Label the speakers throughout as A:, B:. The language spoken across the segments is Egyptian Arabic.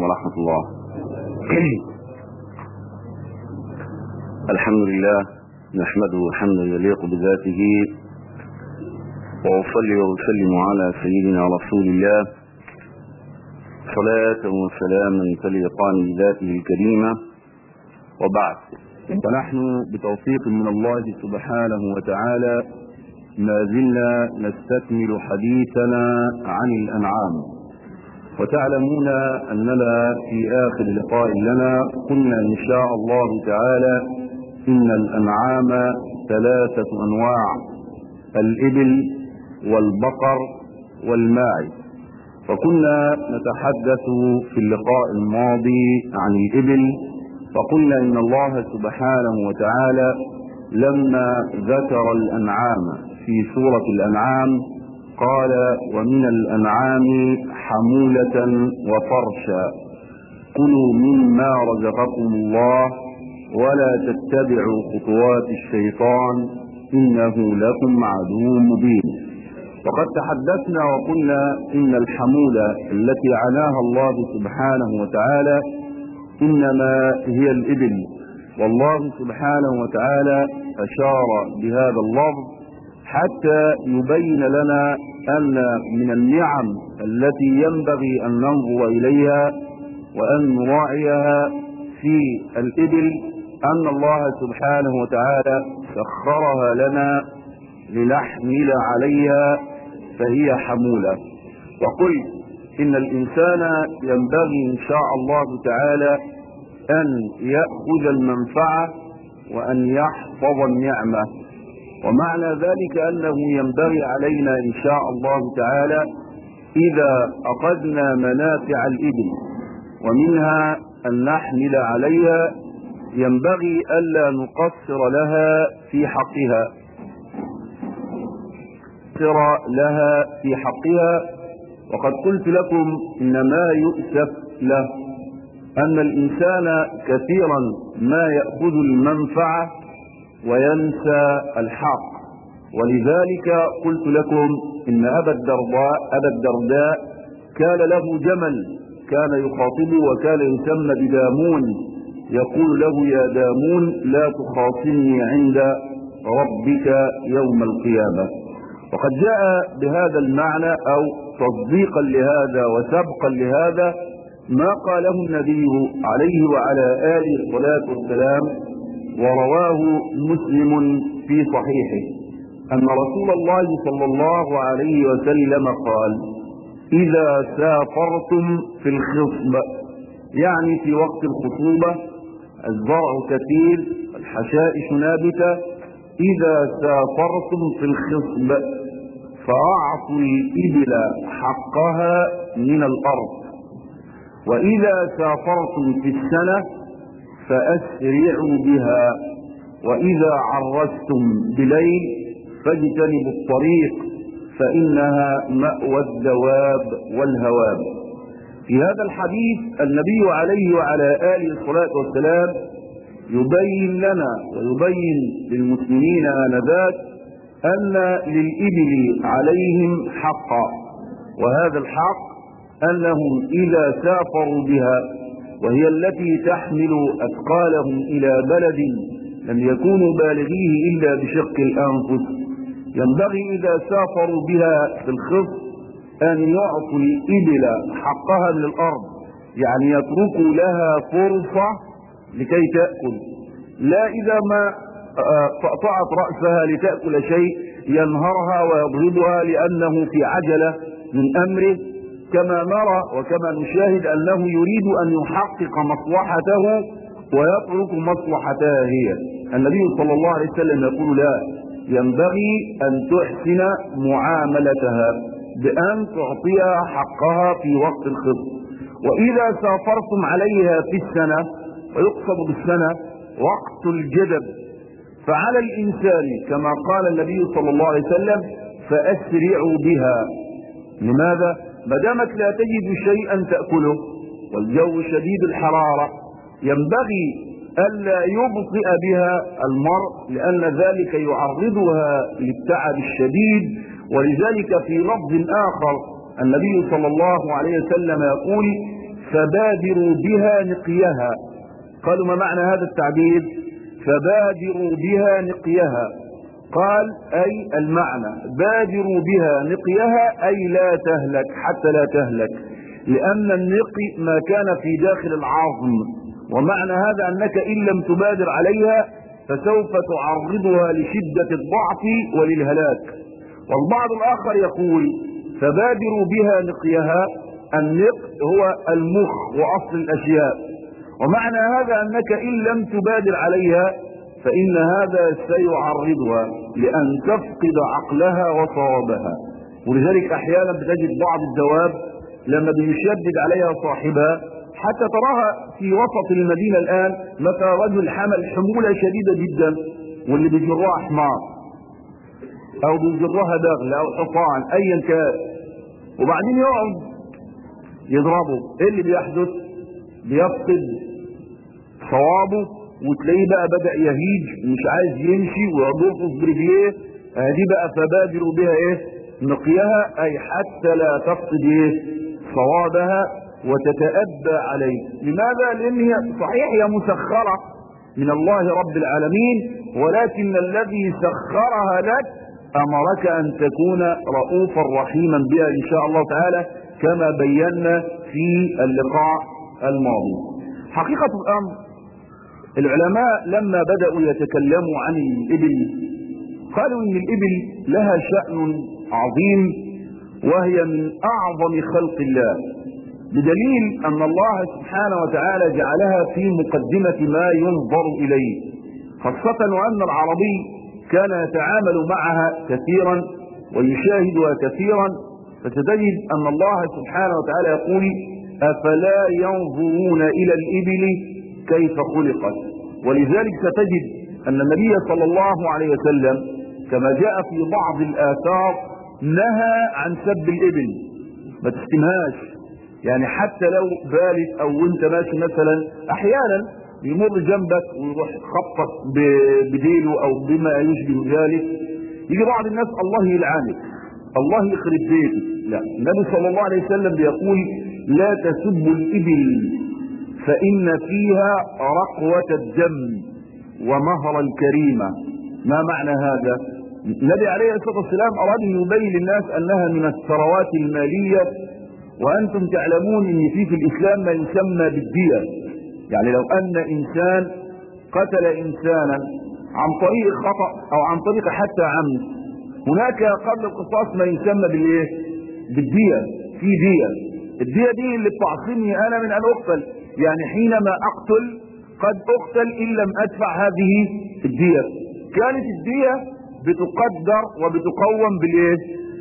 A: ورحمة الله الحمد لله نحمده حمدا يليق بذاته وأصلي وأسلم على سيدنا رسول الله صلاة وسلاما تليقان بذاته الكريمة وبعد ونحن بتوفيق من الله سبحانه وتعالى ما زلنا نستكمل حديثنا عن الأنعام وتعلمون أننا في آخر لقاء لنا قلنا إن شاء الله تعالى إن الأنعام ثلاثة أنواع الإبل والبقر والماعز فكنا نتحدث في اللقاء الماضي عن الإبل فقلنا إن الله سبحانه وتعالى لما ذكر الأنعام في سورة الأنعام قال ومن الأنعام حمولة وفرشا كلوا مما رزقكم الله ولا تتبعوا خطوات الشيطان إنه لكم عدو مبين وقد تحدثنا وقلنا إن الحمولة التي عناها الله سبحانه وتعالى إنما هي الإبل والله سبحانه وتعالى أشار بهذا اللفظ حتى يبين لنا أن من النعم التي ينبغي أن ننظر إليها وأن نراعيها في الإبل أن الله سبحانه وتعالى سخرها لنا لنحمل عليها فهي حمولة وقل إن الإنسان ينبغي إن شاء الله تعالى أن يأخذ المنفعة وأن يحفظ النعمة ومعنى ذلك أنه ينبغي علينا إن شاء الله تعالى إذا أخذنا منافع الإبل ومنها أن نحمل عليها ينبغي ألا نقصر لها في حقها نقصر لها في حقها وقد قلت لكم إن ما يؤسف له أن الإنسان كثيرا ما يأخذ المنفعة وينسى الحق ولذلك قلت لكم إن أبا الدرداء أبا الدرداء كان له جمل كان يخاطبه وكان يسمى بدامون يقول له يا دامون لا تخاصمني عند ربك يوم القيامة وقد جاء بهذا المعنى أو تصديقا لهذا وسبقا لهذا ما قاله النبي عليه وعلى آله الصلاة والسلام ورواه مسلم في صحيحه أن رسول الله صلى الله عليه وسلم قال إذا سافرتم في الخصب يعني في وقت الخصوبة الزرع كثير الحشائش نابتة إذا سافرتم في الخصب فأعطوا الإبل حقها من الأرض وإذا سافرتم في السنة فأسرعوا بها وإذا عرستم بليل فاجتنبوا الطريق فإنها مأوى الدواب والهواب في هذا الحديث النبي عليه وعلى آله الصلاة والسلام يبين لنا ويبين للمسلمين آنذاك أن للإبل عليهم حقا وهذا الحق أنهم إذا سافروا بها وهي التي تحمل أثقالهم إلى بلد لم يكونوا بالغيه إلا بشق الأنفس ينبغي إذا سافروا بها في الخص أن يعطوا الإبل حقها من الأرض يعني يتركوا لها فرصة لكي تأكل لا إذا ما قطعت رأسها لتأكل شيء ينهرها ويضربها لأنه في عجلة من أمره كما نرى وكما نشاهد أنه يريد أن يحقق مصلحته ويترك مصلحتها هي النبي صلى الله عليه وسلم يقول لا ينبغي أن تحسن معاملتها بأن تعطيها حقها في وقت الخطب وإذا سافرتم عليها في السنة ويقصد بالسنة وقت الجدب فعلى الإنسان كما قال النبي صلى الله عليه وسلم فأسرعوا بها لماذا؟ ما دامت لا تجد شيئا تأكله والجو شديد الحرارة ينبغي ألا يبطئ بها المرء لأن ذلك يعرضها للتعب الشديد ولذلك في لفظ آخر النبي صلى الله عليه وسلم يقول فبادروا بها نقيها قالوا ما معنى هذا التعبير فبادروا بها نقيها قال أي المعنى بادروا بها نقيها أي لا تهلك حتى لا تهلك لأن النقي ما كان في داخل العظم ومعنى هذا أنك إن لم تبادر عليها فسوف تعرضها لشدة الضعف وللهلاك والبعض الآخر يقول فبادروا بها نقيها النق هو المخ وأصل الأشياء ومعنى هذا أنك إن لم تبادر عليها فإن هذا سيعرضها لأن تفقد عقلها وصوابها ولذلك أحيانا بتجد بعض الدواب لما بيشدد عليها صاحبها حتى تراها في وسط المدينة الآن متى رجل حمل حمولة شديدة جدا واللي بيجرها حمار أو بيجرها بغل أو حصان أيا كان وبعدين يقعد يضربه إيه اللي بيحدث؟ بيفقد صوابه وتلاقيه بقى بدأ يهيج ومش عايز يمشي ويضربه برجليه هذه بقى فبادروا بها ايه نقيها اي حتى لا تفقد ايه صوابها وتتأبى عليه لماذا لان هي صحيح هي مسخرة من الله رب العالمين ولكن الذي سخرها لك امرك ان تكون رؤوفا رحيما بها ان شاء الله تعالى كما بينا في اللقاء الماضي حقيقة الامر العلماء لما بدأوا يتكلموا عن الإبل قالوا إن الإبل لها شأن عظيم وهي من أعظم خلق الله بدليل أن الله سبحانه وتعالى جعلها في مقدمة ما ينظر إليه خاصة وأن العربي كان يتعامل معها كثيرا ويشاهدها كثيرا فتجد أن الله سبحانه وتعالى يقول أفلا ينظرون إلى الإبل كيف خلقت ولذلك ستجد أن النبي صلى الله عليه وسلم كما جاء في بعض الآثار نهى عن سب الإبل ما تستمهاش يعني حتى لو بالد أو انت ماشي مثلا أحيانا يمر جنبك ويروح خبطك بديله أو بما يشبه ذلك يجي بعض الناس الله يلعنك الله يخرب بيتك لا النبي صلى الله عليه وسلم بيقول لا تسبوا الإبل فإن فيها رقوة الدم ومهر الكريمة ما معنى هذا النبي عليه الصلاة والسلام أراد أن يبين للناس أنها من الثروات المالية وأنتم تعلمون أن في في الإسلام ما يسمى بالدية يعني لو أن إنسان قتل إنسانا عن طريق خطأ أو عن طريق حتى عمد هناك قبل القصاص ما يسمى بالإيه بالدية في دية الدية دي اللي بتعصمني أنا من أن أقتل يعني حينما اقتل قد اقتل ان لم ادفع هذه الدية كانت الدية بتقدر وبتقوم بالايه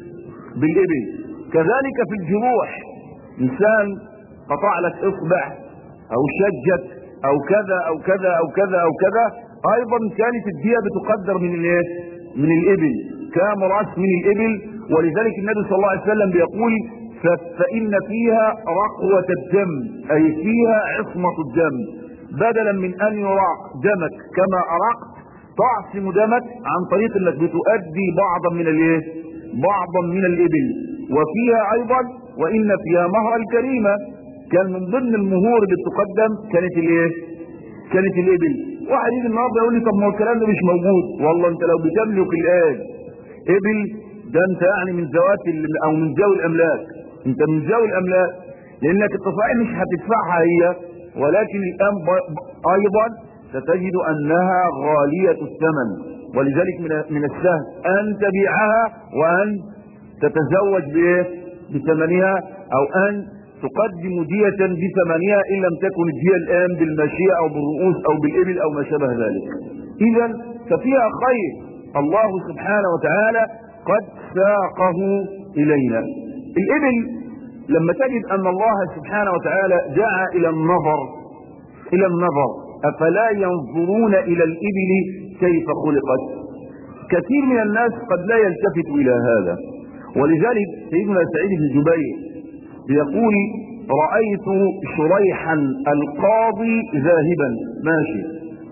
A: بالابل كذلك في الجروح انسان قطع لك اصبع او شجك او كذا او كذا او كذا او كذا ايضا كانت الدية بتقدر من الايه من الابل كام راس من الابل ولذلك النبي صلى الله عليه وسلم بيقول فإن فيها رقوة الدم أي فيها عصمة الدم بدلا من أن يراق دمك كما أرقت تعصم دمك عن طريق أنك بتؤدي بعضا من الايه بعضا من الإبل وفيها أيضا وإن فيها مهر الكريمة كان من ضمن المهور اللي بتقدم كانت الايه كانت الإبل واحد يجي النهارده يقول لي طب ما هو الكلام ده مش موجود والله انت لو بتملك الآن إبل ده انت يعني من ذوات او من ذوي الاملاك انت من ذوي الاملاك لانك التصاعد مش هتدفعها هي ولكن الان ايضا ستجد انها غالية الثمن ولذلك من من السهل ان تبيعها وان تتزوج بايه بثمنها او ان تقدم دية بثمنها ان لم تكن الدية الان بالماشية او بالرؤوس او بالابل او ما شابه ذلك اذا ففيها خير الله سبحانه وتعالى قد ساقه إلينا الإبل لما تجد أن الله سبحانه وتعالى دعا إلى النظر إلى النظر أفلا ينظرون إلى الإبل كيف خلقت كثير من الناس قد لا يلتفت إلى هذا ولذلك سيدنا سعيد بن جبير بيقول رأيت شريحا القاضي ذاهبا ماشي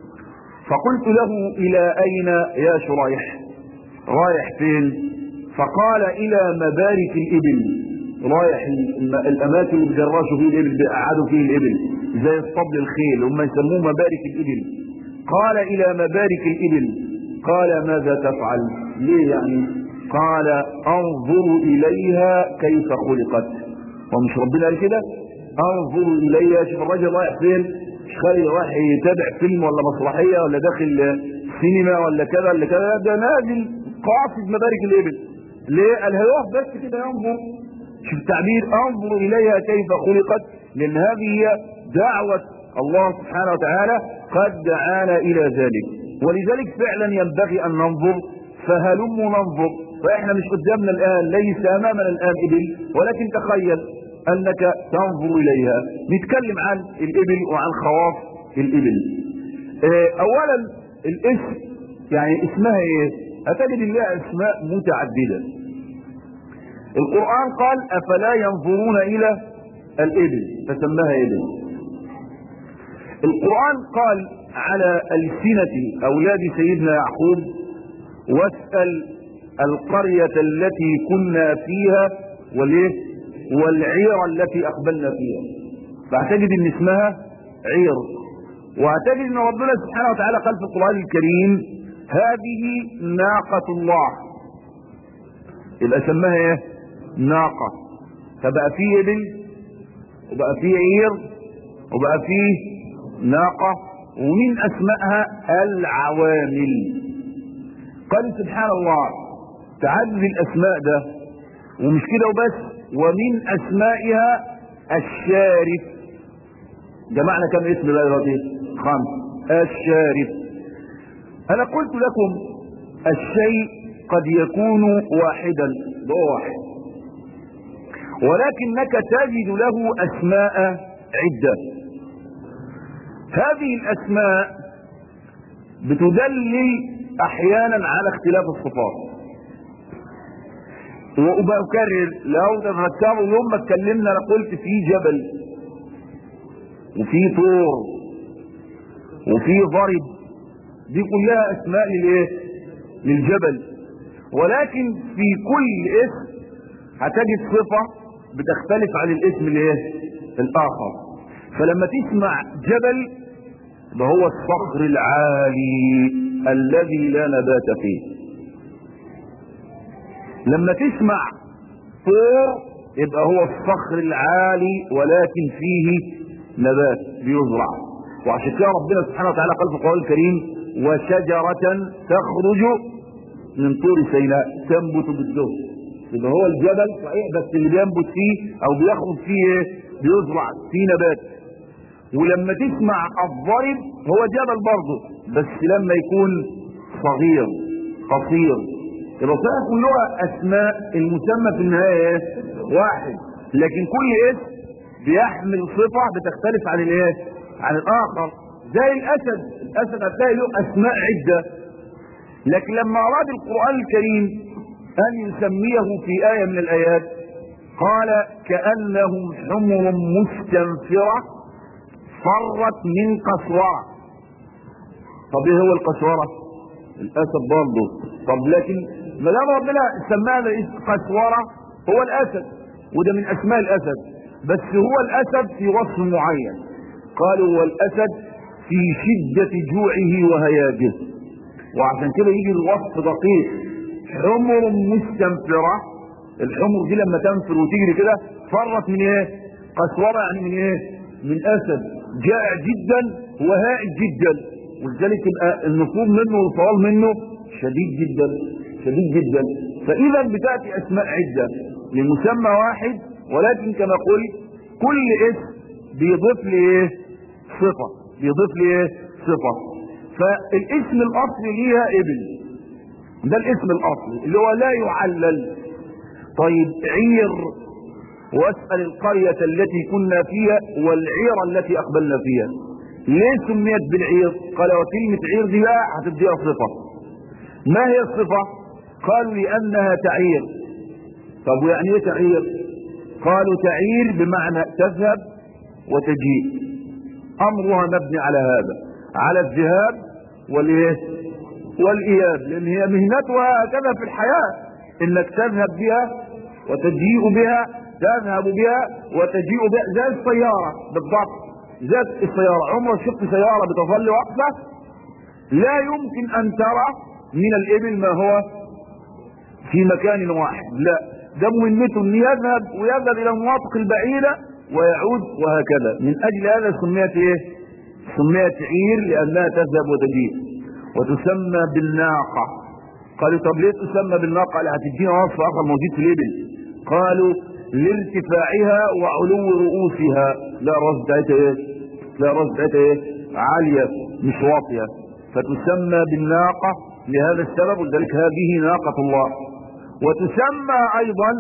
A: فقلت له إلى أين يا شريح رايح فين فقال الى مبارك الابل رايح الم- الاماكن اللي بيجرشوا فيه الابل بيقعدوا فيه الابل زي اسطبل الخيل هم يسموه مبارك الابل قال الى مبارك الابل قال ماذا تفعل ليه يعني قال انظر اليها كيف خلقت ومش ربنا قال كده انظر اليها شوف الراجل رايح فين مش خالي رايح يتابع فيلم ولا مسرحيه ولا داخل سينما ولا كذا ولا كذا ده نازل قاصد مبارك الابل ليه قال هيقف بس كده ينظر شوف التعبير انظر اليها كيف خلقت لان هذه هي دعوه الله سبحانه وتعالى قد دعانا الى ذلك ولذلك فعلا ينبغي ان ننظر فهلم ننظر فاحنا مش قدامنا الان ليس امامنا الان ابل ولكن تخيل انك تنظر اليها نتكلم عن الابل وعن خواص الابل اه اولا الاسم يعني اسمها ايه اتجد لها اسماء متعدده القران قال افلا ينظرون الى الابل فسماها ابل القران قال على السنه اولاد سيدنا يعقوب واسال القريه التي كنا فيها والايه والعير التي اقبلنا فيها فاعتقد ان اسمها عير واعتقد ان ربنا سبحانه وتعالى قال في القران الكريم هذه ناقه الله يبقى سماها ايه ناقه فبقى فيه ابل وبقى فيه عير وبقى فيه ناقه ومن اسمائها العوامل قال سبحان الله تعدد الاسماء ده ومش كده وبس ومن اسمائها الشارف جمعنا كم اسم بقى دلوقتي خمس الشارف انا قلت لكم الشيء قد يكون واحدا ده واحد ولكنك تجد له اسماء عده هذه الاسماء بتدلل احيانا على اختلاف الصفات وبكرر لو تذكروا يوم ما اتكلمنا انا قلت في جبل وفي طور وفي ضرب دي كلها اسماء للايه للجبل ولكن في كل اسم هتجد صفة بتختلف عن الاسم الايه الاخر فلما تسمع جبل ده هو الصخر العالي الذي لا نبات فيه لما تسمع طور يبقى هو الصخر العالي ولكن فيه نبات بيزرع وعشان كده ربنا سبحانه وتعالى قال في القرآن الكريم وشجرة تخرج من طور سيناء تنبت بالدهن يبقى هو الجبل صحيح بس اللي بينبت فيه او بيخرج فيه ايه بيزرع فيه نبات ولما تسمع الضرب هو جبل برضه بس لما يكون صغير قصير يبقى صحيح كلها اسماء المسمى في النهايه ايه واحد لكن كل اسم بيحمل صفه بتختلف عن الايه عن الاخر زي الاسد الاسد هتلاقي له اسماء عده لكن لما اراد القران الكريم ان يسميه في ايه من الايات قال كانهم حمر مستنفره فرت من قسوره طب ايه هو القسوره الاسد برضه طب لكن ما دام ربنا سماها قسوره هو الاسد وده من اسماء الاسد بس هو الاسد في وصف معين قالوا هو الاسد في شده جوعه وهياجه وعشان كده يجي الوصف دقيق حمر مستنفره الحمر دي لما تنفر وتجري كده فرت من ايه قسوره يعني من ايه من اسد جائع جدا وهائج جدا ولذلك يبقى النفوذ منه والطوال منه شديد جدا شديد جدا فاذا بتاتي اسماء عده لمسمى واحد ولكن كما قلت كل اسم بيضيف لي ايه صفه بيضيف لي ايه صفه فالاسم الاصلي ليها ابل ده الاسم الاصلي اللي هو لا يعلل طيب عير واسال القريه التي كنا فيها والعير التي اقبلنا فيها ليه سميت بالعير قال وكلمة عير دي بقى هتديها صفة ما هي الصفة قالوا لأنها تعير طب ويعني ايه تعير قالوا تعير بمعنى تذهب وتجيء أمرها مبني على هذا على الذهاب والايه والإياب لأن هي مهنتها هكذا في الحياة إنك تذهب بها وتجيء بها تذهب بها وتجيء بها زي السيارة بالضبط زي السيارة عمرك شفت سيارة بتظل واقفة لا يمكن أن ترى من الإبل ما هو في مكان واحد لا ده مهمته أن يذهب ويذهب إلى المناطق البعيدة ويعود وهكذا من أجل هذا سميت إيه سميت عير لأنها تذهب وتجيء وتسمى بالناقة قالوا طب ليه تسمى بالناقة قال هتدينا وصف آخر موجود في الإبل قالوا لارتفاعها وعلو رؤوسها لا راس بتاعتها ايه لا راس بتاعتها ايه عالية مش واطية فتسمى بالناقة لهذا السبب ولذلك هذه ناقة الله وتسمى ايضا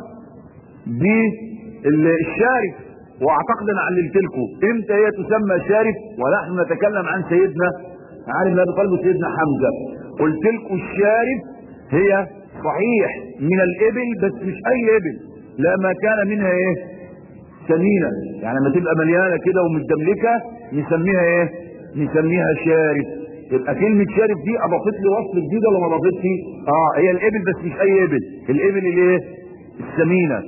A: بالشارف واعتقد ان علمت لكم امتى هي تسمى شارف ونحن نتكلم عن سيدنا علي بن ابي طالب وسيدنا حمزه قلت لكم الشارف هي صحيح من الابل بس مش اي ابل لا ما كان منها ايه سمينه يعني لما تبقى مليانه كده ومتدملكه نسميها ايه نسميها شارف يبقى كلمة شارف دي اضافت لي وصف جديد ولا ما اضافتش؟ اه هي الابل بس مش اي ابل، الابل الايه؟ السمينة.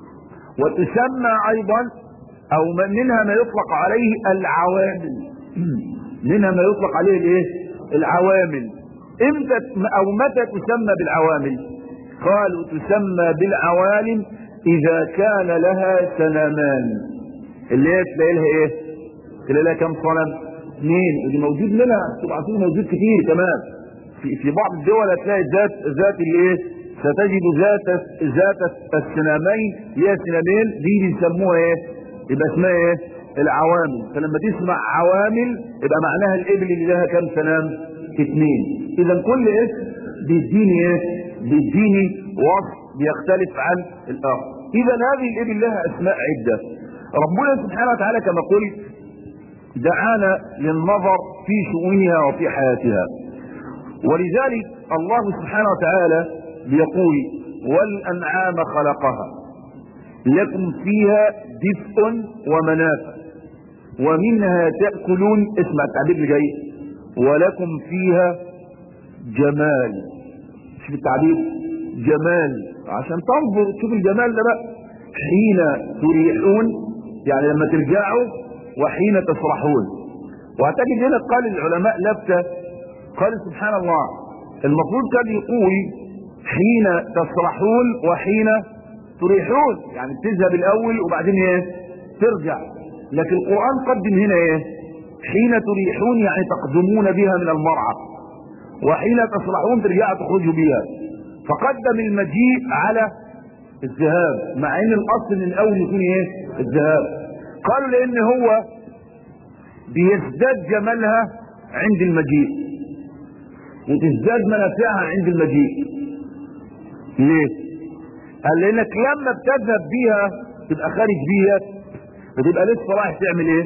A: وتسمى ايضا او منها ما يطلق عليه العوامل. منها ما يطلق عليه الايه؟ العوامل. امتى او متى تسمى بالعوامل؟ قالوا تسمى بالعوالم اذا كان لها سنمان. اللي هي تلاقي لها ايه؟ تلاقي لها كم صنم؟ اثنين اللي موجود منها تبقى عارفين موجود كتير كمان في في بعض الدول هتلاقي ذات ذات الايه ستجد ذات ذات السنامين هي سنامين دي بيسموها ايه يبقى اسمها ايه العوامل فلما تسمع عوامل يبقى معناها الابل اللي لها كام سنام اثنين اذا كل اسم بيديني ايه بيديني وصف بيختلف عن الاخر اذا هذه الابل لها اسماء عده ربنا سبحانه وتعالى كما قلت دعانا للنظر في شؤونها وفي حياتها ولذلك الله سبحانه وتعالى بيقول والأنعام خلقها لكم فيها دفء ومنافع ومنها تأكلون اسمع التعبير اللي جاي ولكم فيها جمال شوف التعبير جمال عشان تنظر تشوف الجمال ده بقى حين تريحون يعني لما ترجعوا وحين تسرحون واعتقد هنا قال العلماء لفتة قال سبحان الله المفروض كان يقول حين تسرحون وحين تريحون يعني تذهب الاول وبعدين ايه ترجع لكن القرآن قدم هنا ايه حين تريحون يعني تقدمون بها من المرعى وحين تسرحون ترجعوا تخرجوا بها فقدم المجيء على الذهاب مع ان الاصل من الاول يكون ايه الذهاب قالوا لان هو بيزداد جمالها عند المجيء وتزداد منافعها عند المجيء ليه قال لانك لما بتذهب بيها تبقى خارج بيها بتبقى لسه رايح تعمل ايه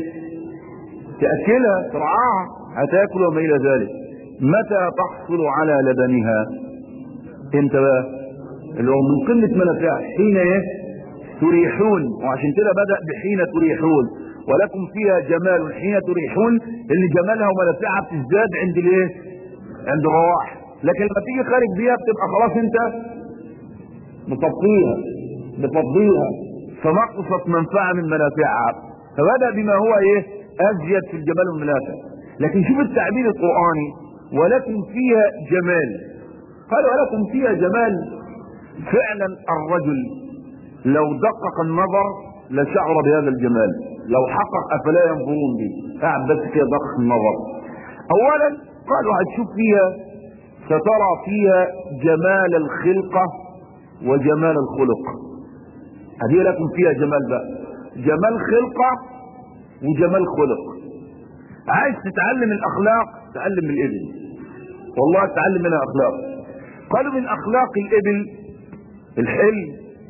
A: تاكلها ترعاها هتاكل وما الى ذلك متى تحصل على لبنها انت بقى اللي هو من قمه منافعها حين ايه تريحون وعشان كده بدأ بحين تريحون ولكم فيها جمال حين تريحون اللي جمالها ومنافعها بتزداد عند الايه عند الرواح لكن لما تيجي خارج بيها بتبقى خلاص انت مطفيها مفضيها فنقصت منفعة من منافعها فبدأ بما هو ايه ازيد في الجمال والمنافع لكن شوف التعبير القرآني ولكم فيها جمال قال ولكم فيها جمال فعلا الرجل لو دقق النظر لشعر بهذا الجمال لو حقق افلا ينظرون به قاعد بس كده دقق النظر اولا قالوا هتشوف فيها سترى فيها جمال الخلقة وجمال الخلق هذه لكم فيها جمال بقى جمال خلقة وجمال خلق عايز تتعلم الاخلاق تعلم الابل والله تعلم منها اخلاق قالوا من اخلاق الابل الحلم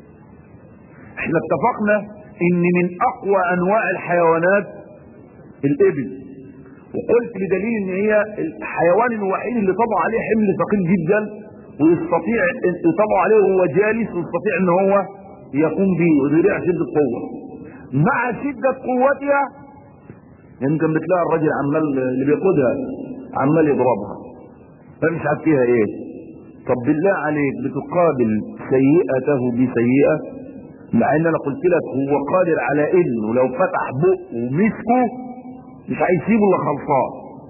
A: احنا اتفقنا ان من اقوى انواع الحيوانات الابل وقلت بدليل ان هي الحيوان الوحيد اللي طبع عليه حمل ثقيل جدا ويستطيع يطبع عليه وهو جالس ويستطيع ان هو يقوم به وذريع شدة قوة مع شدة قوتها يمكن بتلاقي الراجل عمال اللي بيقودها عمال يضربها فمش عارف فيها ايه طب بالله عليك بتقابل سيئته بسيئة مع ان انا قلت لك هو قادر على انه لو فتح بقه ومسكه مش هيسيبه الا خلصان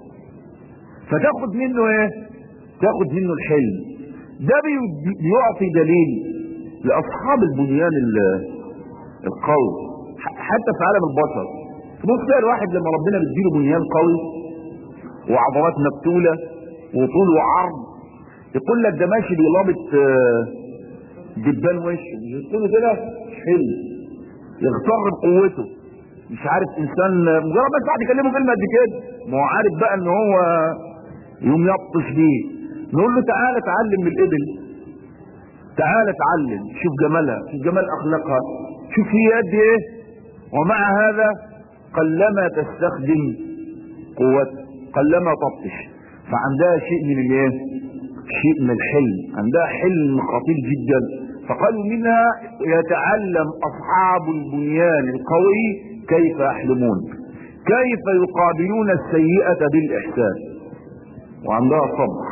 A: فتاخد منه ايه تاخد منه الحلم ده بي- بيعطي دليل لاصحاب البنيان ال- القوي ح- حتى في عالم البشر تبص تلاقي الواحد لما ربنا بيديله بنيان قوي وعضلات مفتوله وطول وعرض يقول لك ده ماشي بيلابط آه، دبان وشه يقول له كده حلو يغتر بقوته مش عارف انسان مجرد بس واحد يكلمه كلمه قد كده ما هو عارف بقى ان هو يوم يبطش بيه نقول له تعالى اتعلم من الابل تعالى اتعلم شوف جمالها شوف جمال اخلاقها شوف هي قد ايه ومع هذا قلما تستخدم قوتها قلما تبطش فعندها شيء من الايه شيء من الحلم عندها حلم خطير جدا فقالوا منها يتعلم اصحاب البنيان القوي كيف يحلمون كيف يقابلون السيئة بالاحسان وعندها صبر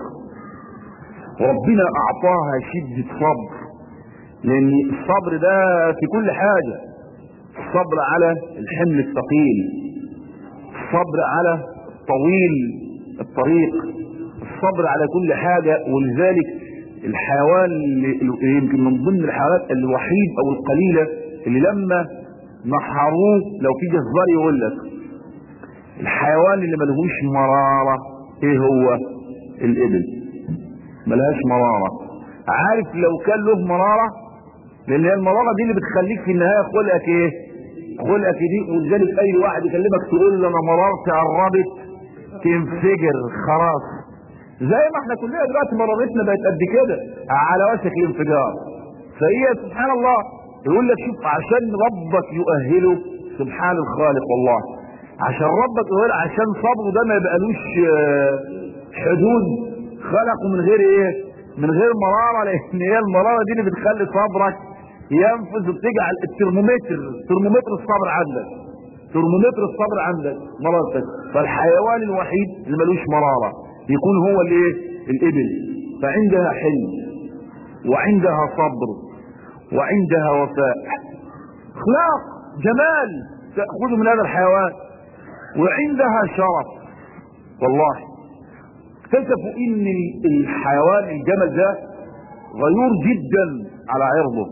A: وربنا اعطاها شدة صبر لان الصبر ده في كل حاجة الصبر على الحمل الثقيل الصبر على طويل الطريق الصبر على كل حاجة ولذلك الحيوان اللي يمكن من ضمن الحيوانات الوحيد او القليلة اللي لما نحروه لو في جزار يقول لك الحيوان اللي ملهوش مرارة ايه هو الابل ملهاش مرارة عارف لو كان له مرارة لان هي المرارة دي اللي بتخليك في النهاية خلقك ايه خلقك دي ولذلك اي واحد يكلمك تقول له انا مرارتي قربت تنفجر خلاص زي ما احنا كلنا دلوقتي مرارتنا بقت قد كده على وشك الانفجار فهي سبحان الله يقول لك شوف عشان ربك يؤهله سبحان الخالق والله عشان ربك يؤهله عشان صبره ده ما يبقالوش آه، حدود خلقه من غير ايه من غير مرارة لان هي المرارة دي اللي بتخلي صبرك ينفذ وبتجعل الترمومتر ترمومتر الصبر عندك ترمومتر الصبر عندك مرارتك فالحيوان الوحيد اللي ملوش مرارة يكون هو الايه الابل فعندها حلم وعندها صبر وعندها وفاء اخلاق جمال تأخذ من هذا الحيوان وعندها شرف والله اكتشفوا ان الحيوان الجمل ده غيور جدا على عرضه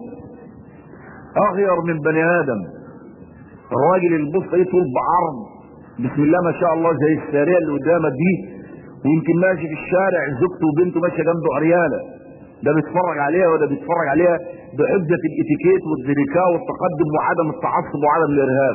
A: اغير من بني ادم الراجل اللي بص ايه طول بعرض بسم الله ما شاء الله زي الساريه اللي قدامك دي ويمكن ماشي في الشارع زوجته وبنته ماشيه جنبه عريانه ده بيتفرج عليها وده بيتفرج عليها بحجه الاتيكيت والذكاء والتقدم وعدم التعصب وعدم الارهاب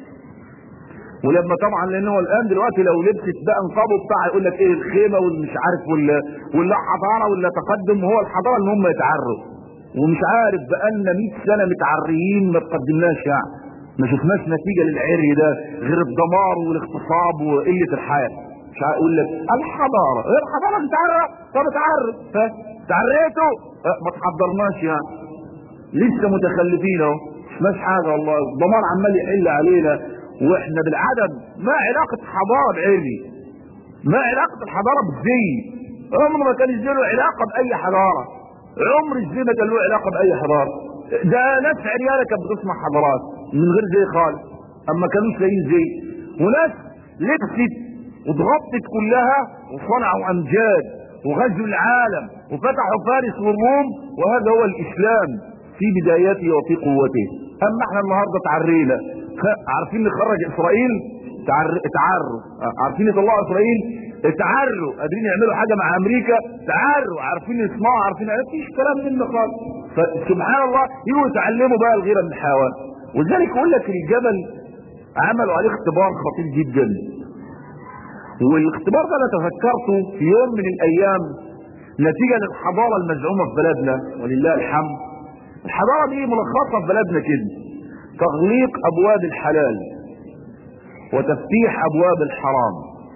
A: ولما طبعا لان هو الان دلوقتي لو لبست بقى نقابه بتاع يقول لك ايه الخيمه والمش عارف ولا ولا حضاره ولا تقدم وهو الحضاره ان هم يتعروا ومش عارف بقالنا 100 سنه متعريين ما تقدمناش يعني ما شفناش نتيجه للعري ده غير الدمار والاغتصاب وقله الحياه مش عارف يقول لك الحضاره غير الحضاره بتعرى طب اتعرى ها تعريته اه ما تحضرناش يعني لسه متخلفين اهو مش حاجه والله الضمان عمال يحل علينا واحنا بالعدم ما علاقه حضاره بعلمي ما علاقه الحضاره بالزي عمر ما كان الزي له علاقه باي حضاره عمر الزي ما كان له علاقه باي حضاره ده ناس عريانه كانت بتصنع حضارات من غير زي خالص اما كانوش لاقيين زي وناس لبست واتغطت كلها وصنعوا امجاد وغزوا العالم وفتحوا فارس والروم وهذا هو الاسلام في بدايته وفي قوته اما احنا النهارده تعرينا عارفين نخرج اسرائيل تعر... تعروا عارفين يطلعوا اسرائيل تعروا قادرين يعملوا حاجه مع امريكا تعروا عارفين يصنعوا عارفين مفيش كلام منه خالص فسبحان الله يجوا يتعلموا بقى الغيره من الحيوان ولذلك يقول لك الجبل عملوا عليه اختبار خطير جدا والاختبار ده انا تذكرته في يوم من الايام نتيجه للحضاره المزعومه في بلدنا ولله الحمد الحضاره دي ملخصه في بلدنا كده تغليق ابواب الحلال وتفتيح ابواب الحرام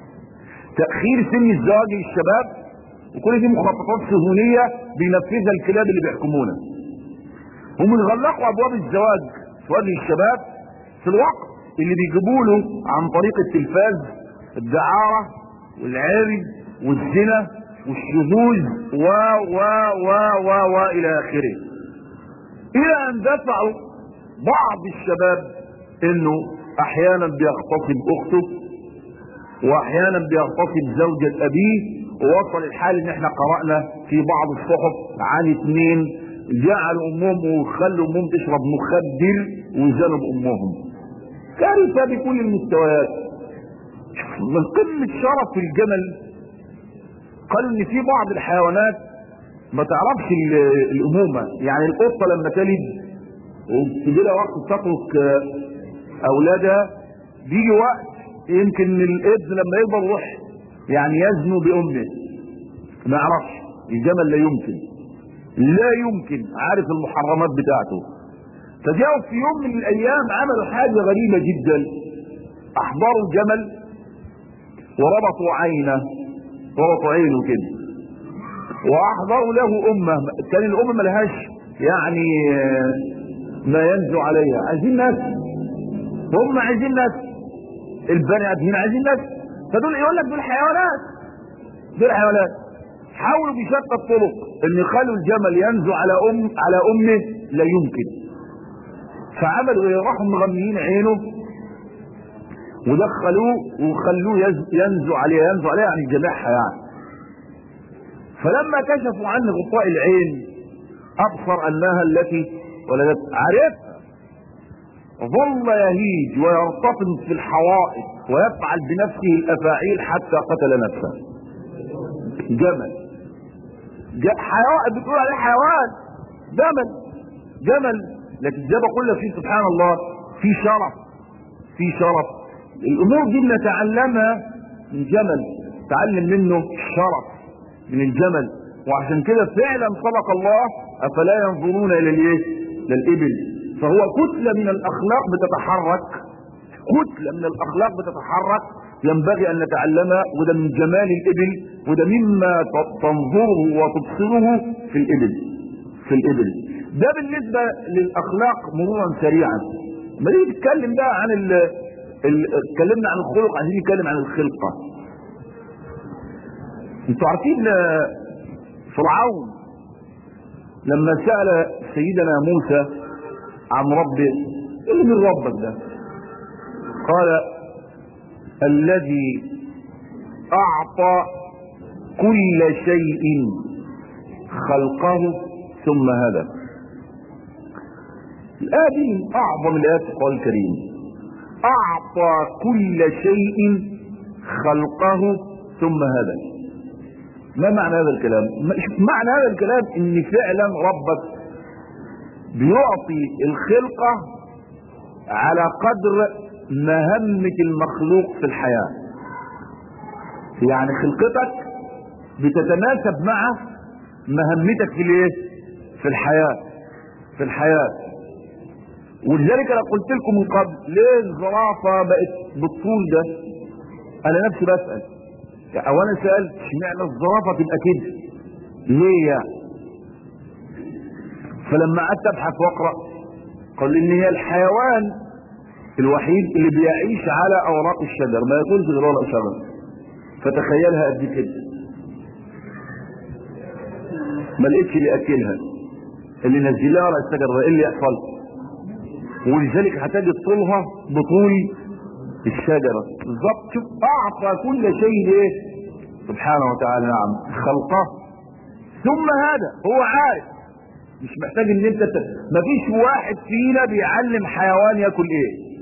A: تاخير سن الزواج للشباب وكل دي مخططات صهيونيه بينفذها الكلاب اللي بيحكمونا هم يغلقوا ابواب الزواج في وجه الشباب في الوقت اللي بيجيبوا له عن طريق التلفاز الدعاره والعرض والزنا والشذوذ و و و و و الى اخره الى ان دفعوا بعض الشباب انه احيانا بيغتصب اخته واحيانا بيغتصب زوجة ابيه ووصل الحال ان احنا قرأنا في بعض الصحف عن اثنين جعلوا امهم وخلوا امهم تشرب مخدر وزنوا بامهم كارثة بكل المستويات من قمة شرف الجمل قال ان في بعض الحيوانات ما تعرفش الامومة يعني القطة لما تلد وتجي لها وقت تترك اولادها بيجي وقت يمكن الابن لما يكبر يروح يعني يزنو بامه ما يعرفش الجمل لا يمكن لا يمكن عارف المحرمات بتاعته فجاءوا في يوم من الايام عملوا حاجة غريبة جدا احضروا الجمل وربطوا عينه ربطوا عينه كده واحضروا له امه كان الام ملهاش يعني ما ينزو عليها عايزين ناس هم عايزين ناس البني ادمين عايزين ناس فدول يقول لك دول حيوانات دول حيوانات حاولوا بشتى الطرق ان يخلوا الجمل ينزو على ام على امه لا يمكن فعملوا ايه راحوا مغميين عينه ودخلوه وخلوه ينزو عليها ينزو عليها يعني جماعها يعني فلما كشفوا عنه غطاء العين ابصر انها التي ولدت عرفها ظل يهيج ويرتطم في الحوائط ويفعل بنفسه الافاعيل حتى قتل نفسه جمل حيوان بتقول عليه حيوان جمل جمل لكن زي ما قلنا فيه سبحان الله في شرف في شرف الامور دي بنتعلمها من جمل تعلم منه الشرف من الجمل وعشان كده فعلا صدق الله افلا ينظرون الى الايه للابل فهو كتلة من الاخلاق بتتحرك كتلة من الاخلاق بتتحرك ينبغي ان نتعلمها وده من جمال الابل وده مما تنظره وتبصره في الابل في الابل ده بالنسبة للاخلاق مرورا سريعا ما نيجي نتكلم بقى عن ال اتكلمنا عن الخلق عايزين نتكلم عن الخلقه انتوا عارفين فرعون لما سأل سيدنا موسى عن ربه ايه من ربك ده قال الذي اعطى كل شيء خلقه ثم هدى الآية دي من أعظم الآيات في القرآن الكريم أعطى كل شيء خلقه ثم هدى ما معنى هذا الكلام معنى هذا الكلام ان فعلا ربك بيعطي الخلقة على قدر مهمة المخلوق في الحياة يعني خلقتك بتتناسب مع مهمتك في الايه في الحياة في الحياة ولذلك انا قلت لكم من قبل ليه الزرافة بقت بالطول ده انا نفسي بسأل او انا سألت اشمعنى الزرافة تبقى كده ليه يعني فلما قعدت ابحث واقرا قال ان هي الحيوان الوحيد اللي بيعيش على اوراق الشجر ما ياكلش غير ورق شجر فتخيلها قد كده ما لقيتش اللي اكلها اللي نزلها ورق الشجر ده ايه اللي يحصل ولذلك هتجد طولها بطول الشجرة بالظبط شوف اعطى كل شيء ايه سبحانه وتعالى نعم خلقه ثم هذا هو عارف مش محتاج ان انت ت... مفيش واحد فينا بيعلم حيوان ياكل ايه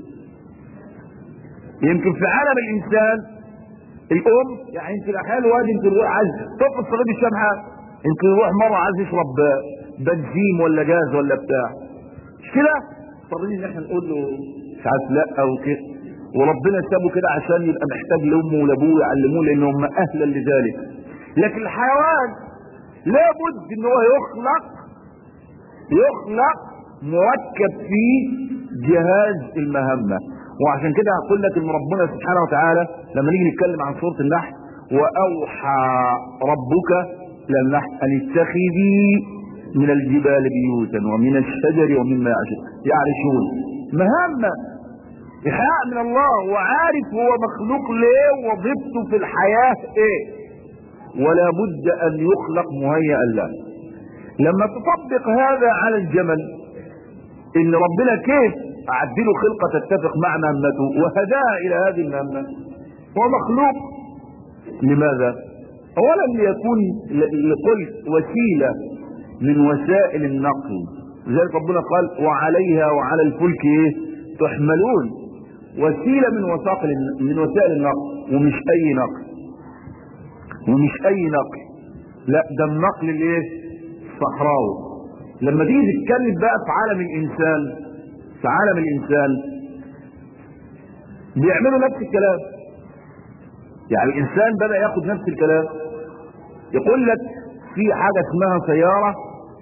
A: يمكن في عالم الانسان الام يعني يمكن احيانا الواد يمكن يروح عايز طفل صغير الشمحة يمكن يروح مرة عايز يشرب بنزين ولا جاز ولا بتاع مش كده اضطرين ان احنا نقول له ساعات لا او كده وربنا سابه كده عشان يبقى محتاج لامه ولابوه يعلموه لان هم اهلا لذلك لكن الحيوان لابد ان هو يخلق يخلق مركب فيه جهاز المهمة وعشان كده هقول لك ان ربنا سبحانه وتعالى لما نيجي نتكلم عن سورة النحل واوحى ربك للنحل ان اتخذي من الجبال بيوتا ومن الشجر ومما يعرشون مهمة إحياء من الله وعارف هو مخلوق ليه وظيفته في الحياة ايه ولا بد ان يخلق مهيئا له لما تطبق هذا على الجمل ان ربنا كيف اعدله خلقة تتفق مع مهمته وهداها الى هذه المهمة هو مخلوق لماذا اولا ليكون لقلت وسيلة من وسائل النقل لذلك ربنا قال وعليها وعلى الفلك ايه تحملون وسيلة من وسائل من وسائل النقل ومش اي نقل ومش اي نقل لا ده النقل الايه الصحراوي لما تيجي تتكلم بقى في عالم الانسان في عالم الانسان بيعملوا نفس الكلام يعني الانسان بدا ياخد نفس الكلام يقول لك في حاجه اسمها سياره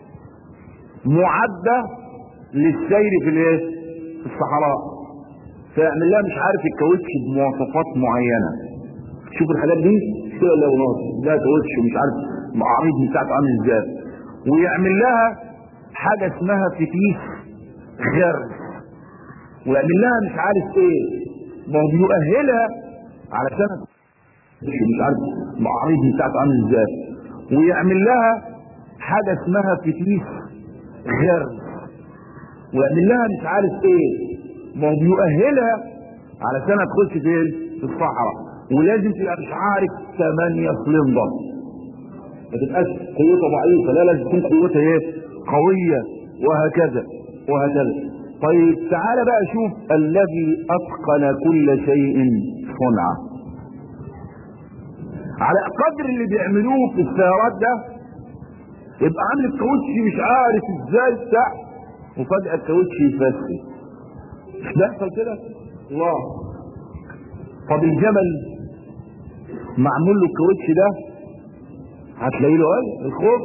A: معده للسير في الايه في الصحراء فيعمل لها مش عارف الكاوتش بمواصفات معينه شوف الحاجات دي كده لو ناقص ده كاوتش مش عارف عريض بتاعته عامل ازاي ويعمل لها حاجه اسمها فتيس غرز ويعمل لها مش عارف ايه ما هو بيؤهلها علشان مش عارف العريض بتاعته عامل ازاي ويعمل لها حاجه اسمها فتيس غرز ويعمل لها مش عارف ايه ما هو بيؤهلها علشان تخش فين في الصحراء ولازم تبقى مش عارف 8 سلندر ما تبقاش قوتها ضعيفه لا لازم تكون قوتها ايه قويه وهكذا وهكذا طيب تعال بقى شوف الذي اتقن كل شيء صنعه على قدر اللي بيعملوه في السيارات ده يبقى عامل الكاوتش مش عارف ازاي بتاع وفجأة الكاوتش يفسد مش بيحصل كده؟ الله طب الجمل معمول له الكاوتش ده هتلاقي له ايه؟ الخوف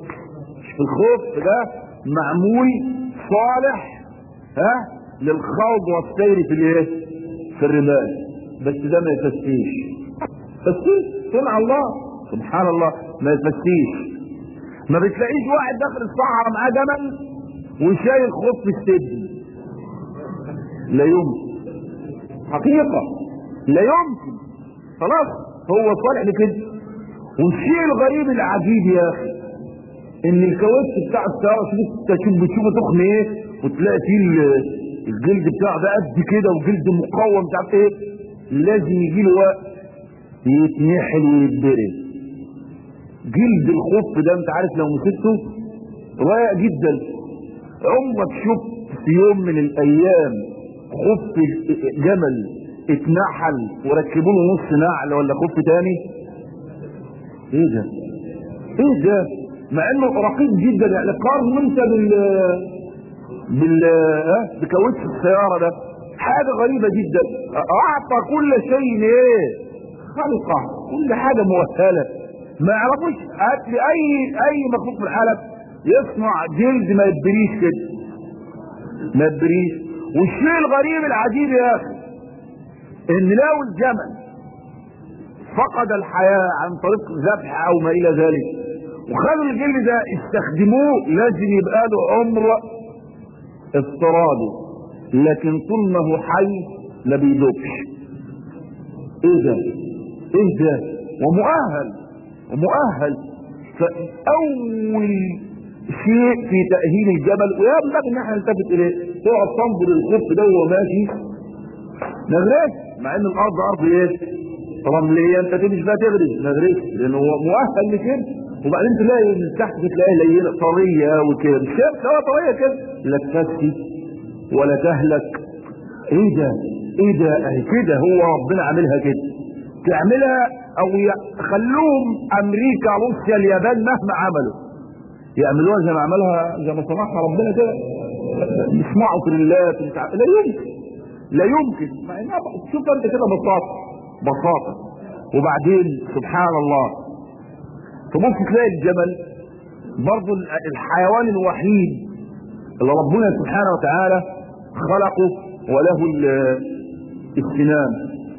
A: الخوف ده معمول صالح ها للخوض والسير في الايه؟ في الرمال بس ده ما يفسيش فسيش صنع الله سبحان الله ما يفسيش ما بتلاقيش واحد داخل الصحراء معاه جمل وشايل خف السد لا يمكن حقيقة لا يمكن خلاص هو صالح لكده والشيء الغريب العجيب يا اخي ان الكاوتش بتاع السيارة شوف انت شوف بتشوفه تخن ايه وتلاقي فيه الجلد بتاعه ده قد كده وجلد مقوم مش عارف ايه لازم يجي له وقت يتنحل ويتبرد جلد الخف ده انت عارف لو مسكته رائع جدا عمرك شفت في يوم من الايام خف جمل اتنحل وركبوا له نص نعل ولا خف تاني ايه ده ايه ده مع انه رقيق جدا يعني قارن انت بال بال ها بكاوتش السياره ده حاجه غريبه جدا اعطى كل شيء ايه خلقه كل حاجه مؤهله ما يعرفوش هات لي اي اي مخلوق في العالم يصنع جلد ما يبريش كده ما يبريش والشيء الغريب العجيب يا اخي ان لو الجمل فقد الحياة عن طريق ذبح او ما الى ذلك وخدوا الجلد ده استخدموه لازم يبقى له عمر افتراضي لكن طول ما هو حي لا بيدوبش ايه ده ايه ده ومؤهل ومؤهل فاول شيء في تأهيل الجبل وينبغي ان احنا نلتفت اليه تقعد تنظر الخف ده وهو ماشي نغرس مع ان الارض ارض ايه رمليه انت تمشي فيها تغرس نغرس لان هو مؤهل لكده وبعدين تلاقي من تحت تلاقي لينه طريه وكده مش سواء طريه كده لا تفسي ولا تهلك ايه ده ايه ده اهي كده هو ربنا عاملها كده تعملها او يخلوهم امريكا روسيا اليابان مهما عملوا يعملوها زي ما عملها زي ما صنعها ربنا كده يسمعوا تريلات لا يمكن لا يمكن مع انها شوف انت كده بساطه بساطه وبعدين سبحان الله تبص تلاقي الجمل برضه الحيوان الوحيد اللي ربنا سبحانه وتعالى خلقه وله السنام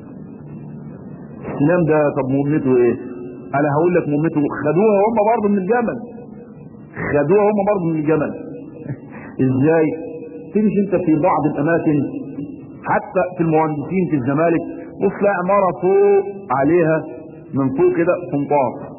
A: السنام ده طب مهمته ايه انا هقول لك مهمته خدوها هم برضه من الجمل خدوها هم برضه من الجمل ازاي تمشي انت في بعض الاماكن حتى في المهندسين في الزمالك بص تلاقي عماره فوق عليها من فوق كده قنطاس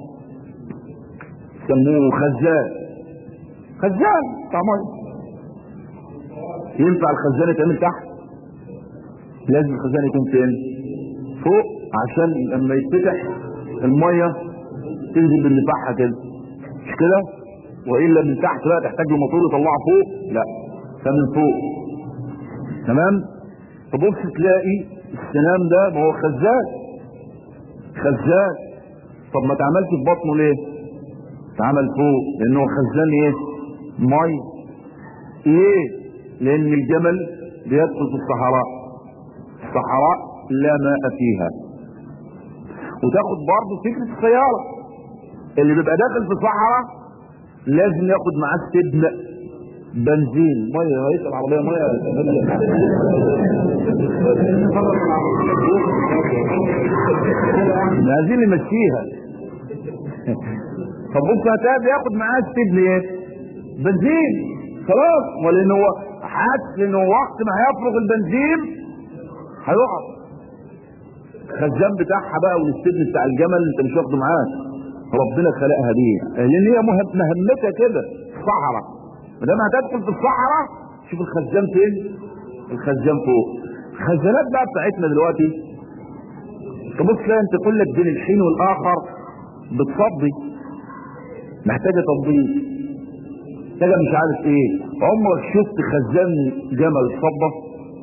A: سموه خزان خزان بتاع ميه ينفع الخزان يتعمل تحت لازم الخزان يكون فين فوق عشان لما يتفتح الميه تنزل بالنفاحة كده مش كده والا من تحت بقى تحتاج الموتور يطلعه فوق لا فمن فوق تمام تبص تلاقي السنام ده ما هو خزان خزان طب ما اتعملش في بطنه ليه اتعمل فوق لانه خزان ايه مي ليه لان الجمل بيدخل في الصحراء الصحراء لا ماء فيها وتاخد برضه فكرة السيارة اللي بيبقى داخل في صحراء لازم ياخد معاه استبناء بنزين ميه رئيس العربيه ميه عايزين نمشيها طب بص هتلاقي بياخد معاه استبن ايه بنزين خلاص ولان هو حاسس انه وقت ما هيفرغ البنزين هيقع الخزان بتاعها بقى والاستبن بتاع الجمل انت مش واخده معاك ربنا خلقها دي لان هي مهم- مهمتها كده صحراء ما دام هتدخل في الصحراء شوف الخزان فين الخزان فوق الخزانات بقى بتاعتنا دلوقتي تبص تلاقي انت كلك بين الحين والاخر بتصدي محتاجه تنظيف محتاجه مش عارف ايه عمرك شفت خزان جمل صبه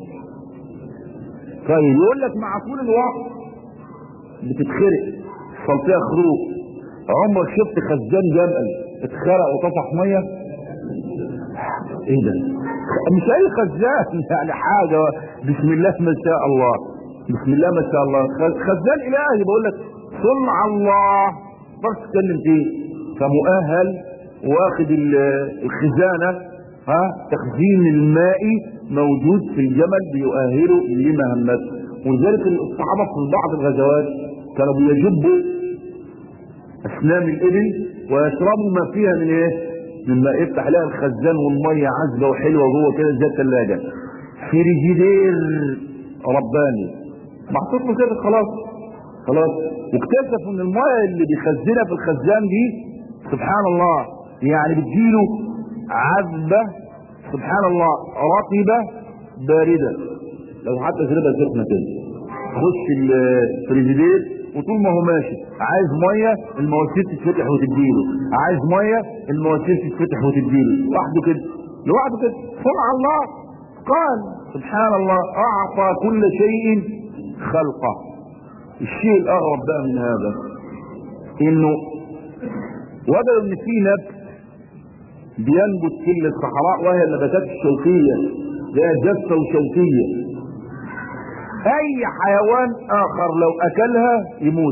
A: طيب يقول لك مع طول الوقت بتتخرق يحصل فيها خروق عمرك شفت خزان جمل اتخرق وطفح ميه ايه ده مش اي خزان يعني حاجه بسم الله ما شاء الله بسم الله ما شاء الله خ- خزان الهي بقول لك صنع الله تقدرش تتكلم فيه فمؤهل واخد ال- الخزانه ها تخزين الماء موجود في الجمل بيؤهله لمهمته ولذلك الصحابه في بعض الغزوات كانوا بيجبوا اسنام الابل ويشربوا ما فيها من ايه من ما يفتح لها الخزان والميه عذبه وحلوه جوه كده زي الثلاجه فريجيدير رباني محطوط له كده خلاص خلاص واكتشفوا ان الميه اللي بيخزنها في الخزان دي سبحان الله يعني بتجيله عذبه سبحان الله رطبه بارده لو حتى شربها سخنه كده خش الفريجيدير وطول ما هو ماشي عايز ميه المواسير تتفتح وتديله عايز ميه المواسير تتفتح وتديله لوحده كده لوحده كده صنع الله قال سبحان الله اعطى كل شيء خلقه الشيء الاغرب بقى من هذا انه وجدوا ان في نبت بينبت في الصحراء وهي النباتات الشوكيه زي الجثه وشوكيه اي حيوان اخر لو اكلها يموت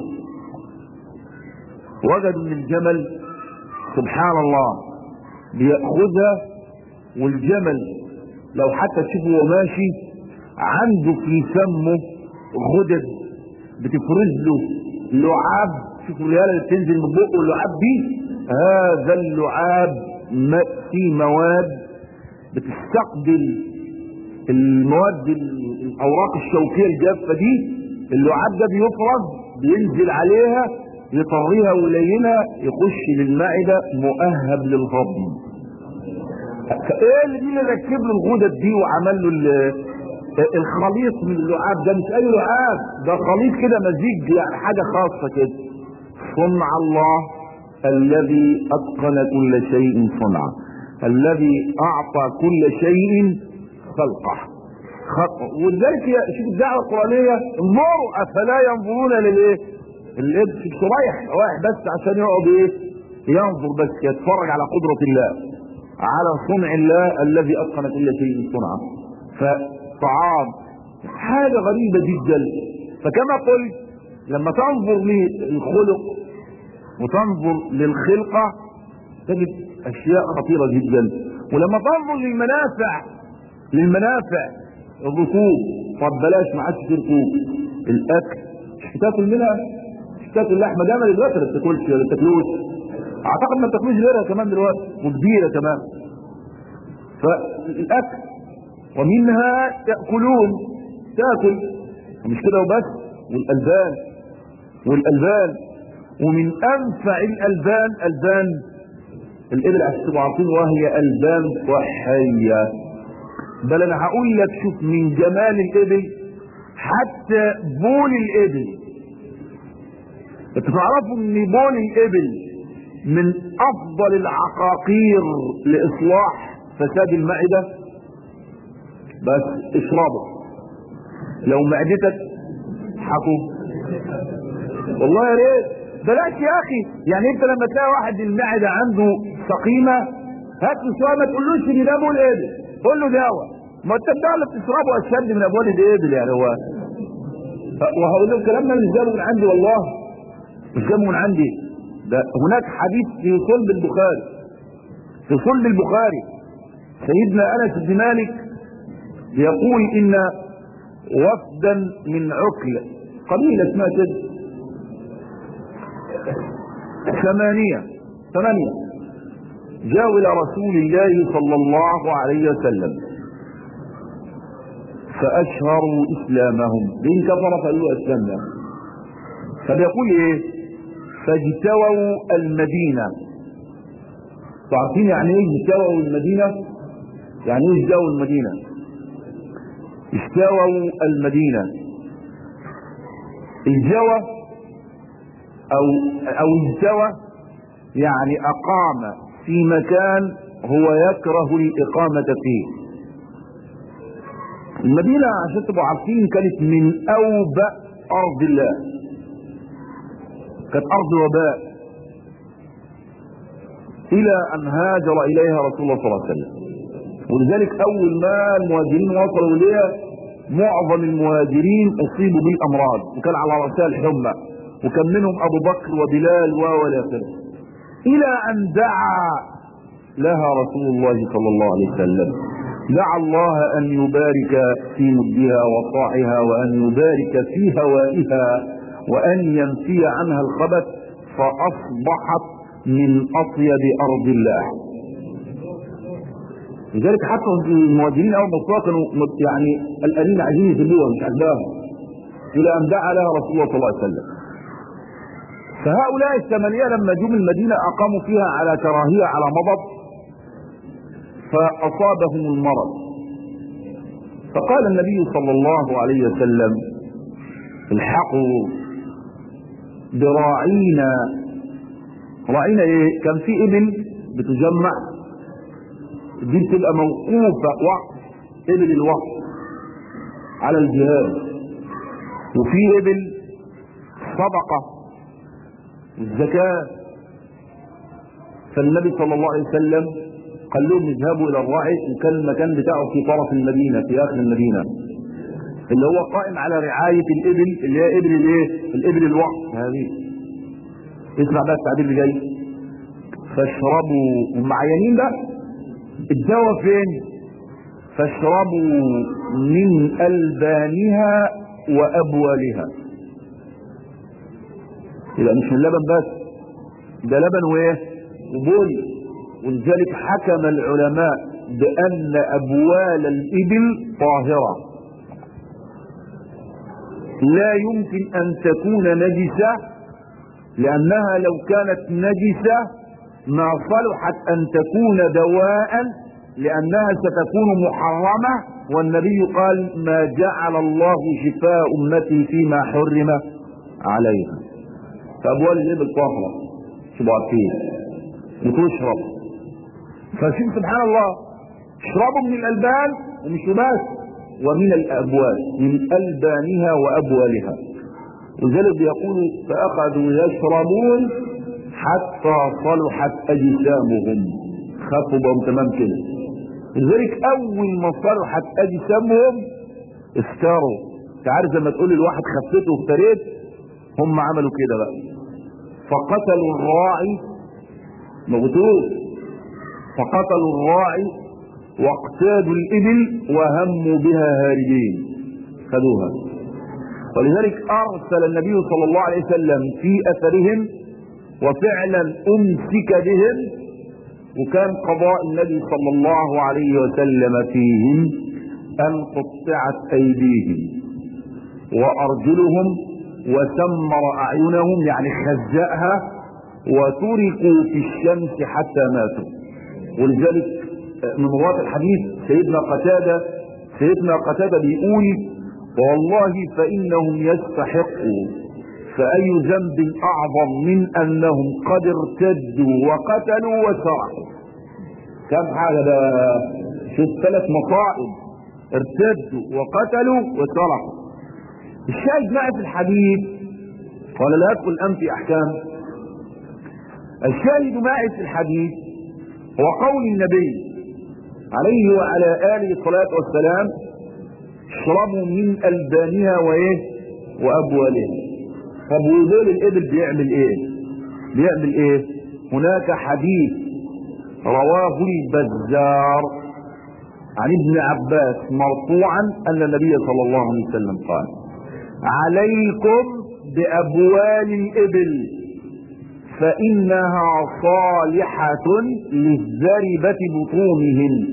A: وجدوا ان الجمل سبحان الله بياخذها والجمل لو حتى تشوفه وهو ماشي عنده في فمه غدد بتفرز له لعاب شوف الرياله اللي بتنزل من بقه اللعاب دي هذا اللعاب ما- فيه مواد بتستقبل المواد ال- الاوراق الشوكيه الجافه دي اللعاب ده بيفرز بينزل عليها يطريها ويلينها يخش للمعده مؤهب للهضم فايه اللي مين اللي ركب له الغدد دي وعمل له ال- الخليط من اللعاب ده مش اي لعاب ده خليط كده مزيج يعني حاجه خاصه كده صنع الله الذي اتقن كل شيء صنعا الذي اعطى كل شيء خلقه خلقه ولذلك يا- شوف الدعوه القرانيه انظروا افلا ينظرون للايه؟ الابن مش رايح رايح بس عشان يقعد ايه؟ ينظر بس يتفرج على قدره الله على صنع الله الذي اتقن كل شيء صنعا فطعام حاجه غريبه جدا فكما قلت لما تنظر للخلق وتنظر للخلقه تجد اشياء خطيره جدا ولما تنظر للمنافع للمنافع الركوب طب بلاش ما عادش في ركوب الاكل مش بتاكل منها مش بتاكل لحمه جمل دلوقتي ما بتاكلش ولا بتاكلوش اعتقد ما بتاكلوش غيرها كمان دلوقتي وكبيره كمان فالاكل ومنها ياكلون تاكل ومش كده وبس والالبان والالبان ومن انفع الالبان البان الابل عشان تبقوا عارفين وهي البان صحيه بل انا هقول لك شوف من جمال الابل حتى بول الابل انتوا تعرفوا ان بول الابل من افضل العقاقير لاصلاح فساد المعده بس اشربه لو معدتك حكوا والله يا ريت بلاش يا اخي يعني انت لما تلاقي واحد المعده عنده سقيمه هات له شويه ما تقولوش ان ده بول ابل قول له دواء ما انت الدواء اللي بتشربه اشد من ابوال الابل يعني هو وهقول لك الكلام ده مش جابه من عندي والله مش جابه من عندي ده هناك حديث في صلب البخاري في صلب البخاري سيدنا انس بن مالك يقول ان وفدا من عكل قبيله اسمها كده ثمانية ثمانية جاءوا إلى رسول الله صلى الله عليه وسلم فأشهروا إسلامهم بين كفر فقالوا أسلمنا فبيقول إيه فاجتووا المدينة تعرفين يعني إيه اجتووا المدينة يعني إيه اجتووا المدينة اجتووا المدينة الجوى او او اجتوى يعني اقام في مكان هو يكره الاقامة فيه المدينة عشان تبقوا عارفين كانت من اوبأ ارض الله كانت ارض وباء الى ان هاجر اليها رسول الله صلى الله عليه وسلم ولذلك اول ما المهاجرين وصلوا اليها معظم المهاجرين اصيبوا بالامراض وكان على راسها الحمى وكان منهم ابو بكر وبلال والى اخره الى ان دعا لها رسول الله صلى الله عليه وسلم دعا الله ان يبارك في مدها وصاعها وان يبارك في هوائها وان ينفي عنها الخبث فاصبحت من اطيب ارض الله لذلك حتى المهاجرين اول ما كانوا يعني القليل عايزين يذلوها مش عجباهم الى ان دعا لها رسول الله صلى الله عليه وسلم فهؤلاء الثمانية لما جم المدينة أقاموا فيها على كراهية على مضض فأصابهم المرض فقال النبي صلى الله عليه وسلم الحقوا براعينا راعينا ايه كان في ابل بتجمع دي بتبقى موقوفة وقف ابل الوقف على الجهاد وفي ابل صدقه الزكاة فالنبي صلى الله عليه وسلم قال لهم اذهبوا الى الراعي وكان المكان بتاعه في طرف المدينة في اخر المدينة اللي هو قائم على رعاية الابل اللي هي ابل الايه الابل الوقت هذه اسمع بقى التعبير اللي جاي فاشربوا معينين بقى الدواء فين فاشربوا من البانها وابوالها يبقى مش من لبن بس ده لبن وايه وبول ولذلك حكم العلماء بان ابوال الابل طاهره لا يمكن ان تكون نجسه لانها لو كانت نجسه ما صلحت ان تكون دواء لانها ستكون محرمه والنبي قال ما جعل الله شفاء امتي فيما حرم عليها فابوال الابل طاهره تبقوا عارفين وتشرب فشوف سبحان الله اشربوا من الالبان ومش بس ومن الابوال من البانها وابوالها وذلك بيقول فاخذوا يشربون حتى صلحت اجسامهم خفوا بهم تمام كده لذلك اول ما صلحت اجسامهم افتروا انت عارف لما تقول للواحد خفيت وافتريت هم عملوا كده بقى فقتلوا الراعي مغتول فقتلوا الراعي واقتادوا الابل وهموا بها هاربين خذوها ولذلك ارسل النبي صلى الله عليه وسلم في اثرهم وفعلا امسك بهم وكان قضاء النبي صلى الله عليه وسلم فيهم ان قطعت ايديهم وارجلهم وسمر اعينهم يعني خزأها وتركوا في الشمس حتى ماتوا ولذلك من رواة الحديث سيدنا قتادة سيدنا قتادة بيقول والله فإنهم يستحقوا فأي ذنب أعظم من أنهم قد ارتدوا وقتلوا وسرقوا كم حاجة ده شوف ثلاث مصائب ارتدوا وقتلوا وسرقوا الشاهد معي في الحديث ولا لا أدخل الآن في أحكام الشاهد معي في الحديث هو قول النبي عليه وعلى آله الصلاة والسلام اشربوا من ألبانها وإيه وأبوالها طب ودول الإبل بيعمل إيه بيعمل إيه هناك حديث رواه البزار عن ابن عباس مرفوعا أن النبي صلى الله عليه وسلم قال عليكم بأبوال الإبل فإنها صالحة للزربة بطونهن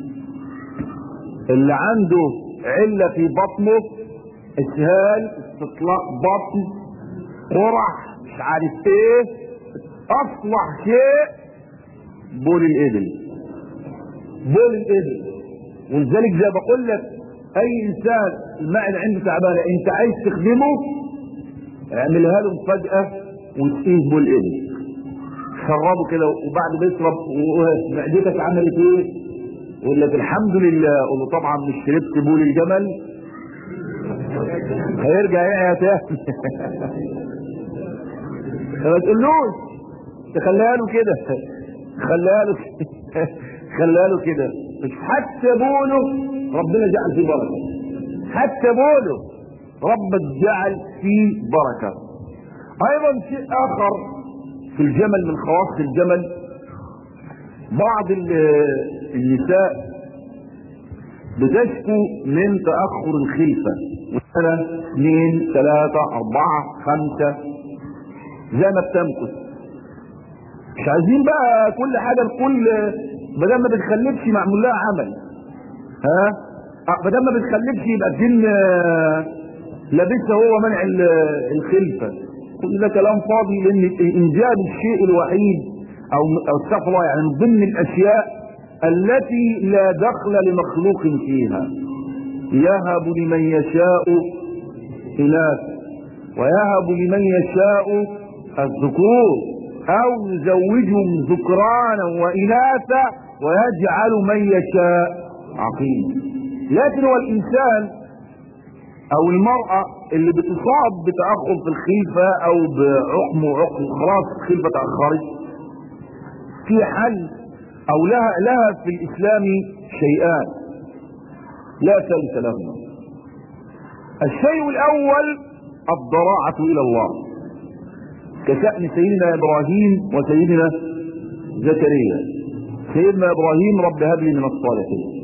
A: اللي عنده علة في بطنه اسهال استطلاق بطن قرح مش عارف ايه اصلح شيء بول الابل بول الابل ولذلك زي بقول لك اي انسان الماء اللي عنده تعبانه انت عايز تخدمه اعملها له مفاجاه وتقيه بول الابل شربه كده وبعد ما يشرب معدتك عملت ايه؟ يقول لك الحمد لله قول له طبعا مش شربت بول الجمل هيرجع يعيا تاني فما تقولوش تخليها له كده خليها له خليها له كده مش حتى بوله ربنا جعل فيه بركه حتى بوله ربك جعل فيه بركه ايضا شيء اخر في الجمل من خواص الجمل بعض النساء بتشكو من تأخر الخلفة سنة اثنين ثلاثة أربعة خمسة زي ما بتمكث مش عايزين بقى كل حاجة لكل بدل ما بتخلفش معمول لها عمل ها بدل ما بتخلفش يبقى الجن لابسها هو منع الخلفة كل ده كلام فاضي لان انجاب الشيء الوحيد او او استغفر الله يعني من ضمن الاشياء التي لا دخل لمخلوق فيها يهب لمن يشاء إناث ويهب لمن يشاء الذكور أو يزوجهم ذكرانا وإناثا ويجعل من يشاء عقيما لكن هو الإنسان أو المرأة اللي بتصاب بتأخر في الخلفة أو بعقم وعقم خلاص الخلفة تأخرت في حل او لها لها في الاسلام شيئان لا ثالث لهما الشيء الاول الضراعة الى الله كشأن سيدنا ابراهيم وسيدنا زكريا سيدنا ابراهيم رب هب لي من الصالحين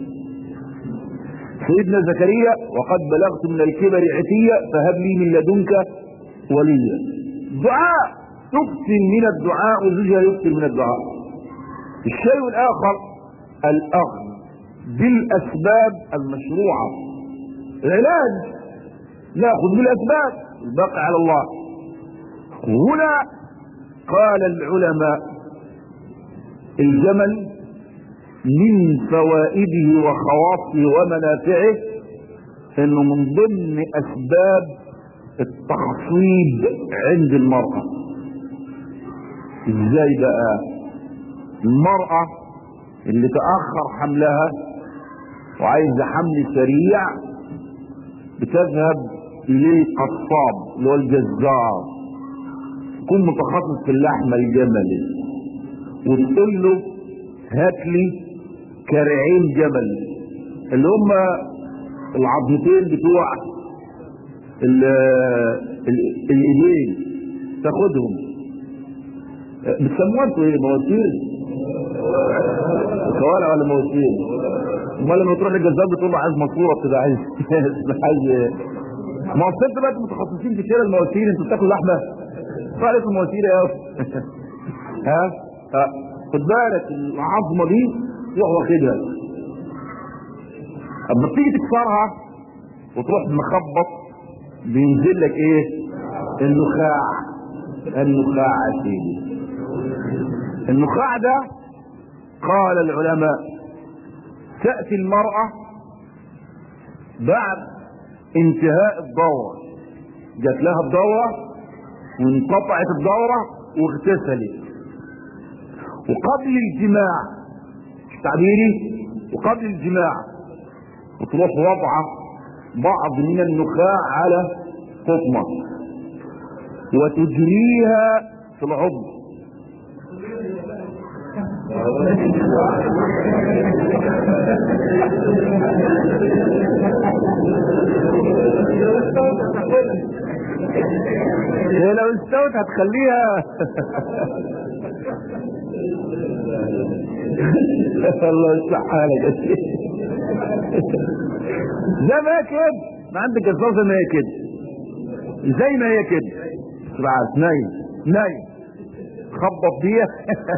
A: سيدنا زكريا وقد بلغت من الكبر عتيا فهب لي من لدنك وليا دعاء تكثر من الدعاء وزوجها يكثر من الدعاء الشيء الآخر الأخذ بالأسباب المشروعة العلاج نأخذ بالأسباب الباقي على الله هنا قال العلماء الجمل من فوائده وخواصه ومنافعه انه من ضمن اسباب التخصيب عند المرأة ازاي بقى المرأة اللي تأخر حملها وعايزة حمل سريع بتذهب للقصاب اللي هو الجزار يكون متخصص في اللحمة الجملي وتقول له هات لي كرعين جمل اللي هم العظمتين بتوع الايدين تاخدهم بتسموها انتوا ايه مواسير كوالع ولا مواسير امال لما تروح للجزار بتقول له عايز ماسوره بتبقى عايز عايز ما هو انت بقى متخصصين في شراء المواسير انتوا بتاكلوا لحمه صار اسمه مواسير يا ها ها خد بالك العظمه دي روح واخدها اما تيجي تكسرها وتروح مخبط بينزل لك ايه النخاع النخاع يا سيدي النخاع ده قال العلماء تأتي المرأة بعد انتهاء الدورة جات لها الدورة وانقطعت الدورة واغتسلت وقبل الجماع تعبيري وقبل الجماع وتروح وضعه بعض من النخاع على قطمة وتجريها في العضو هي لو استوت هتخليها الله يصلح حالك زي ما هي كده ما عندك الصوصه ما هي كده زي ما هي كده سبعات نايم نايم خبط بيها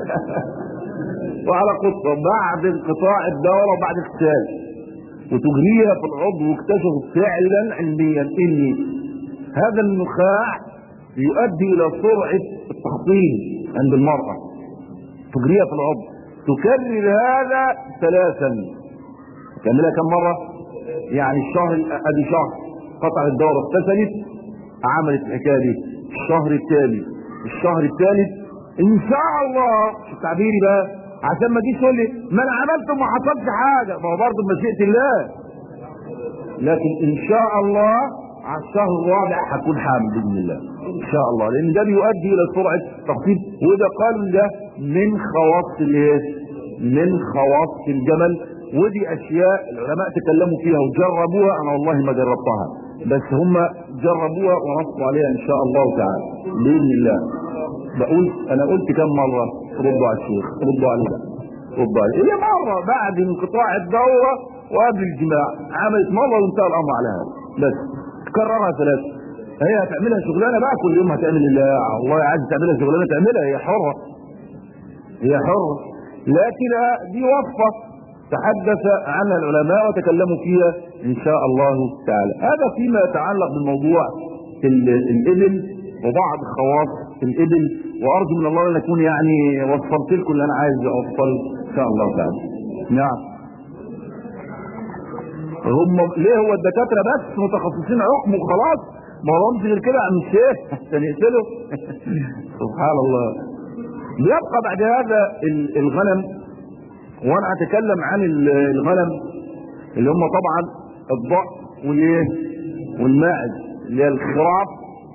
A: وعلى قطة بعد انقطاع الدورة وبعد اغتسال وتجريها في العضو واكتشفوا فعلا علميا ان هذا النخاع يؤدي الى سرعة التخطيط عند المرأة تجريها في العضو تكرر هذا ثلاثا تعملها كم مرة يعني الشهر ادي شهر قطع الدورة اغتسلت عملت الحكاية دي الشهر التالي الشهر الثالث ان شاء الله تعبيري بقى عشان ما تجيش تقول لي ما انا عملت وما حصلش حاجه ما هو برضه بمشيئه الله لكن ان شاء الله على الشهر الرابع هكون حامل باذن الله ان شاء الله لان ده بيؤدي الى سرعه تخطيط وده قالوا ده من خواص الايه؟ من خواص الجمل ودي اشياء العلماء تكلموا فيها وجربوها انا والله ما جربتها بس هم جربوها ونصوا عليها ان شاء الله تعالى باذن الله بقول انا قلت كم مره ردوا على الشيخ ردوا عليه ردوا عليه هي مره بعد انقطاع الدوره وقبل الجماع عملت مره وانتهى الامر على هذا بس تكررها ثلاثه هي هتعملها شغلانه بقى كل يوم هتعمل الله والله عايز تعملها شغلانه تعملها هي حره هي حره لكن دي وصفه تحدث عنها العلماء وتكلموا فيها ان شاء الله تعالى هذا فيما يتعلق بالموضوع الابل وبعض خواص الابل وارجو من الله ان اكون يعني وصلت لكم اللي انا عايز اوصل ان شاء الله تعالى نعم هم ليه هو الدكاتره بس متخصصين حكم وخلاص ما لهمش غير كده عم الشيخ عشان يقتلوا سبحان الله بيبقى بعد هذا الغنم وانا اتكلم عن الغنم اللي هم طبعا الضأن والايه والماعز اللي هي الخراف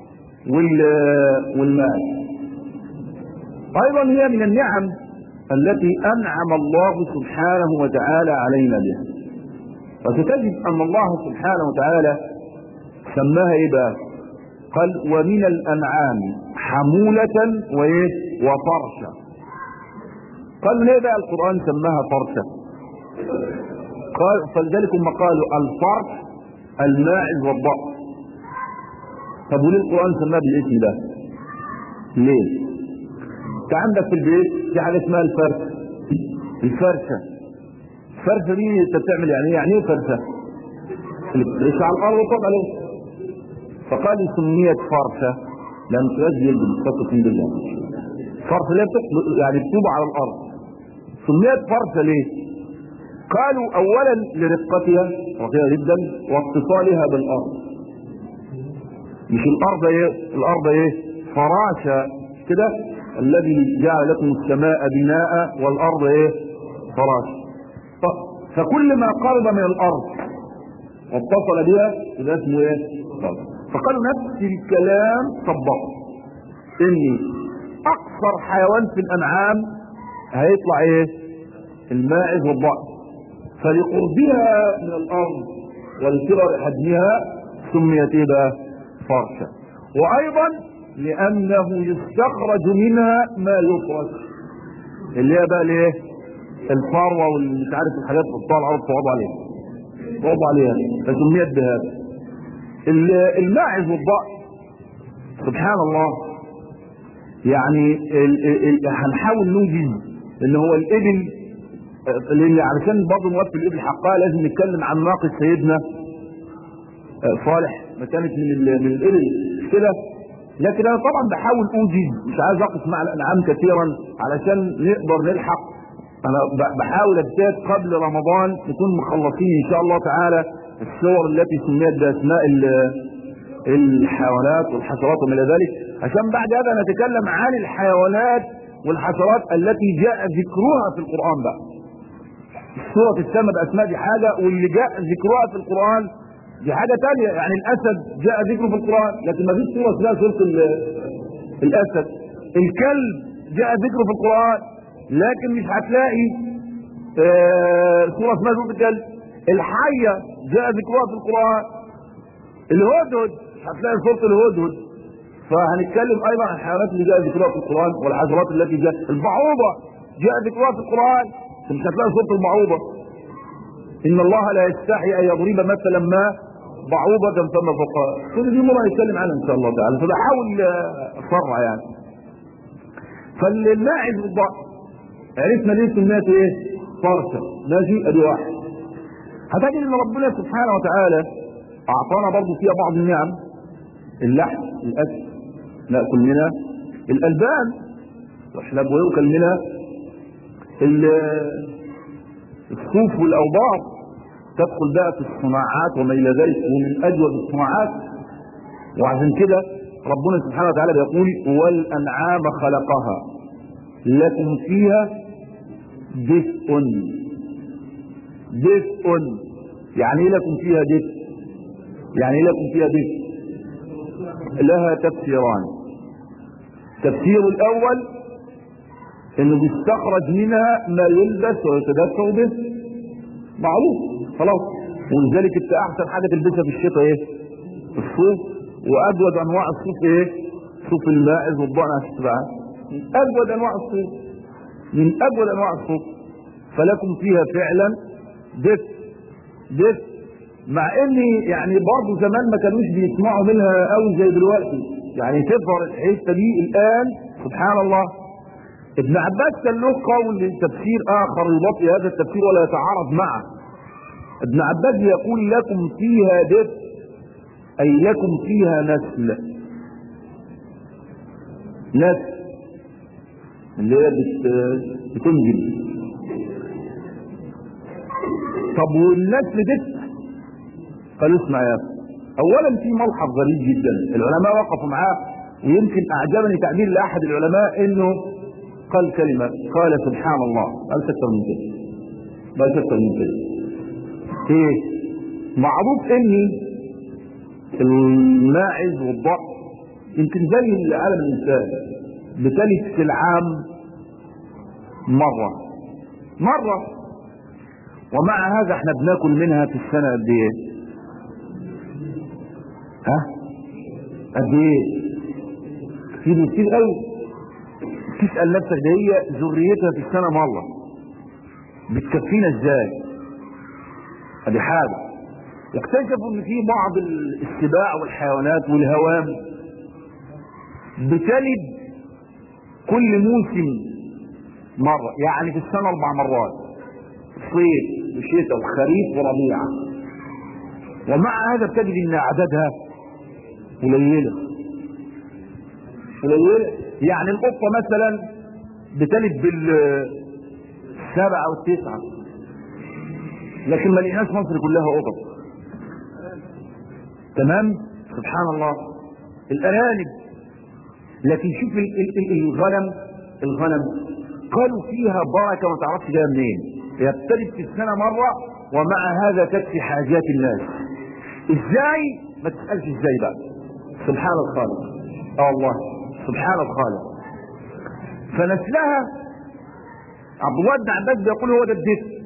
A: والماعز ايضا هي من النعم التي انعم الله سبحانه وتعالى علينا بها وستجد ان الله سبحانه وتعالى سماها ايه بقى قال ومن الانعام حمولة وايه وفرشا قال من ايه بقى القرآن سماها فرشا قال فلذلك هم قالوا الفرش الماعز والضأن طب وليه القرآن سماها بالاسم ده ليه انت عندك في البيت في حاجة اسمها الفرشة الفرشة الفرشة دي انت بتعمل يعني ايه يعني ايه فرشة ليش على الارض وطبع عليه فقال سميت فرشة لم تسجل بالمستقيم بالله فرشة ليه بتطلق يعني بتوب على الارض سميت فرشة ليه قالوا اولا لرقتها رقيقة جدا واتصالها بالارض مش الارض ايه الارض ايه فراشة كده الذي جعل لكم السماء بناء والارض ايه فراشة فكل ما قرب من الارض واتصل بها يبقى اسمه ايه فقالوا نفس الكلام طبقه ان اقصر حيوان في الانعام هيطلع ايه الماعز والضأن فلقربها من الارض ولكبر حجمها سميت ايه بقى فرشة وايضا لانه يستخرج منها ما يفرش اللي هي بقى الايه الفروه والمش عارف الحاجات اللي بتطلع الارض تقعد عليها تقعد عليها فسميت بهذا الماعز والضأن سبحان الله يعني هنحاول نوجد ان هو الابل لان علشان برضه نوفي الابل حقها لازم نتكلم عن ناقص سيدنا صالح ما كانت من من الابل كده لكن انا طبعا بحاول اوجد مش عايز اقف مع الانعام كثيرا علشان نقدر نلحق انا بحاول اجتهد قبل رمضان نكون مخلصين ان شاء الله تعالى الصور التي سميت باسماء الحيوانات والحشرات وما الى ذلك عشان بعد هذا نتكلم عن الحيوانات والحشرات التي جاء ذكرها في القرآن بقى سورة السماء بأسماء دي حاجة واللي جاء ذكرها في القرآن دي حاجة تانية يعني الأسد جاء ذكره في القرآن لكن ما فيش سورة اسمها سورة الأسد الكلب جاء ذكره في القرآن لكن مش هتلاقي آه سورة اسمها سورة الكلب الحية جاء ذكرها في القرآن الهدهد هتلاقي سورة الهدهد فهنتكلم ايضا عن الحيوانات اللي جاء ذكرها في القرآن والحشرات التي جاء البعوضة جاء ذكرها في القرآن مش هتلاقي سورة البعوضة ان الله لا يستحي ان يضرب مثلا ما بعوضة فما فوقها كل دي مرة هنتكلم عنها ان شاء الله تعالى فبحاول اسرع يعني فالماعز بالضبط عرفنا ليه سميته ايه فرشة ماشي ادي واحد هتجد ان ربنا سبحانه وتعالى اعطانا برضه فيها بعض النعم اللحم الاكل ناكل منها الالبان واحنا بناكل منها الصوف والاوبار تدخل بقى في الصناعات وما الى ذلك ومن اجود الصناعات وعشان كده ربنا سبحانه وتعالى بيقول والانعام خلقها لكم فيها دفء دفء يعني ايه لكم فيها دفء يعني ايه لكم فيها دفء لها تفسيران التفسير الاول انه بيستخرج منها ما يلبس ويتدفع به معروف خلاص ولذلك انت احسن حاجه تلبسها في الشتاء ايه الصوف واجود انواع الصوف ايه صوف الماعز والضأن عشان تبقى اجود انواع الصوف من اجود انواع الصوف فلكم فيها فعلا دفء دفء مع ان يعني برضه زمان ما كانوش بيسمعوا منها قوي زي دلوقتي يعني تظهر الحته دي الان سبحان الله ابن عباس كان له قول تفسير اخر يضاف هذا التفسير ولا يتعارض معه ابن عباس يقول لكم فيها دفء اي لكم فيها نسل نسل اللي هي بتنجب طب والنسل دفء قالوا اسمع يا أخي اولا في ملحظ غريب جدا العلماء وقفوا معاه ويمكن اعجبني تعبير لاحد العلماء انه قال كلمة قال سبحان الله قال اكثر من كده قال اكثر من كده ايه معروف ان الماعز والضأن يمكن زي عالم الانسان بتلد في العام مرة مرة ومع هذا احنا بناكل منها في السنة قد ايه ها قد ايه كتير كتير قوي تسأل نفسك ده هي ذريتها في السنة مرة بتكفينا ازاي ادي حاجة واكتشفوا ان في بعض السباع والحيوانات والهوام بتلد كل موسم مرة يعني في السنة اربع مرات صيف وشتاء وخريف وربيع ومع هذا بتجد ان اعدادها قليلة قليلة يعني القطة مثلا بتلد بالسبعة والتسعة لكن ما لقيناش مصر كلها قطط تمام سبحان الله الارانب لكن شوف ال ال ال الغنم الغنم قالوا فيها بركة ما تعرفش جايه منين هي بتلد في السنة مرة ومع هذا تكفي حاجات الناس ازاي ما تسألش ازاي بقى سبحان الخالق اه والله سبحان الخالق فنسلها عبد الله بن عباس بيقول هو ده الدفء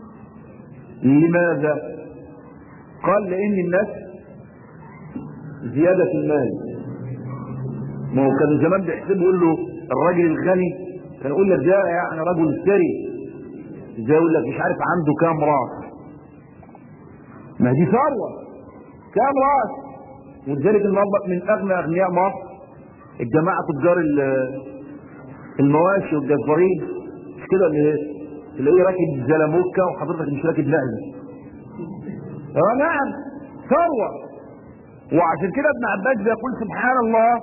A: لماذا قال لان الناس زيادة المال ما هو كان زمان بيحسبوا يقول له الراجل الغني كان يقول لك ده يعني رجل ثري زي يقول لك مش عارف عنده كام راس ما دي ثروه كام راس ولذلك النهارده من اغنى اغنياء مصر الجماعه تجار المواشي والجزارين مش كده اللي تلاقيه راكب زلموكه وحضرتك مش راكب نقل اه نعم ثروه وعشان كده ابن عباس بيقول سبحان الله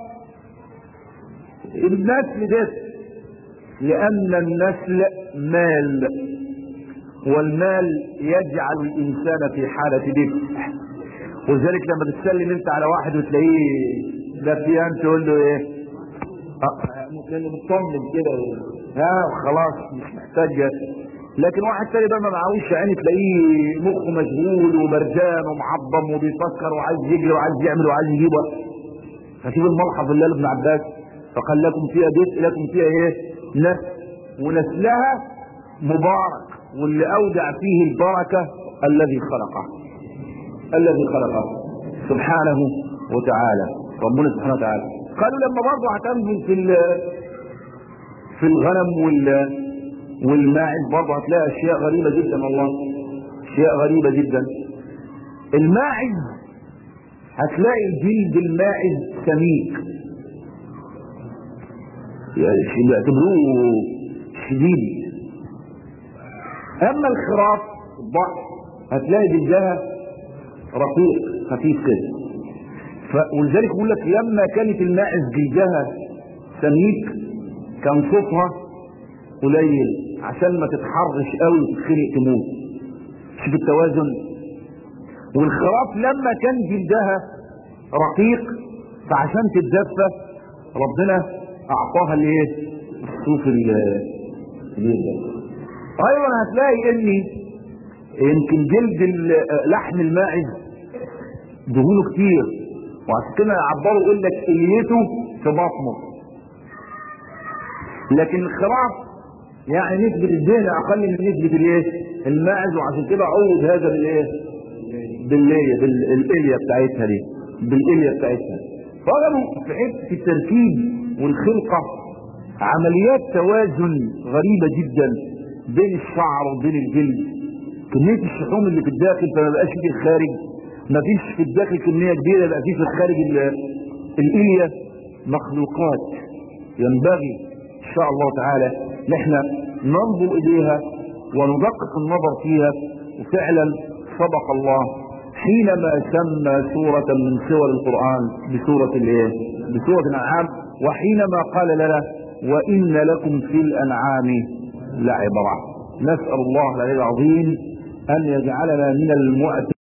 A: النسل ده لان النسل مال والمال يجعل الانسان في حالة دفء ولذلك لما تتسلم انت على واحد وتلاقيه دفيان تقول له ايه اه ممكن مطمن كده ها خلاص مش محتاج لكن واحد تاني بقى ما معهوش يعني تلاقيه مخه مشغول وبرجان ومعظم وبيفكر وعايز يجري وعايز يعمل وعايز يجيب فشوف الملحظ اللي ابن عباس فقال لكم فيها دفء لكم فيها ايه نسل ونسلها مبارك واللي اودع فيه البركه الذي خلقه الذي خلقه سبحانه وتعالى ربنا سبحانه وتعالى قالوا لما برضه هتنزل في في الغنم وال والماعز برضه هتلاقي اشياء غريبه جدا والله اشياء غريبه جدا الماعز هتلاقي جلد الماعز سميك يعني بيعتبروه شديد اما الخراف الضعف هتلاقي جلدها رقيق خفيف كده ولذلك بيقول لك لما كانت الماعز جلدها سميك كان صوتها قليل عشان ما تتحرش قوي وتتخنق تموت شوف التوازن والخراف لما كان جلدها رقيق فعشان تتدفى ربنا اعطاها الايه الصوف الجلد ايضا هتلاقي ان يمكن جلد لحم الماعز دهونه كتير وعشان كده يعبروا يقول لك اليته في بطنه لكن الخراف يعني نسبة الدهن اقل من نسبة الايه الماعز وعشان كده عوض هذا بالايه بالليه بالاليه بتاعتها دي بالاليه بتاعتها فقالوا في حته التركيب والخلقه عمليات توازن غريبه جدا بين الشعر وبين الجلد كميه الشحوم اللي في الداخل فما بقاش في الخارج ما فيش في الداخل كميه كبيره يبقى في في الخارج الاليه مخلوقات ينبغي ان شاء الله تعالى نحن ننظر اليها وندقق النظر فيها وفعلا صدق الله حينما سمى سورة من سور القرآن بسورة الايه؟ بسورة الأنعام وحينما قال لنا وإن لكم في الأنعام لعبرة نسأل الله العلي العظيم أن يجعلنا من المؤتمرين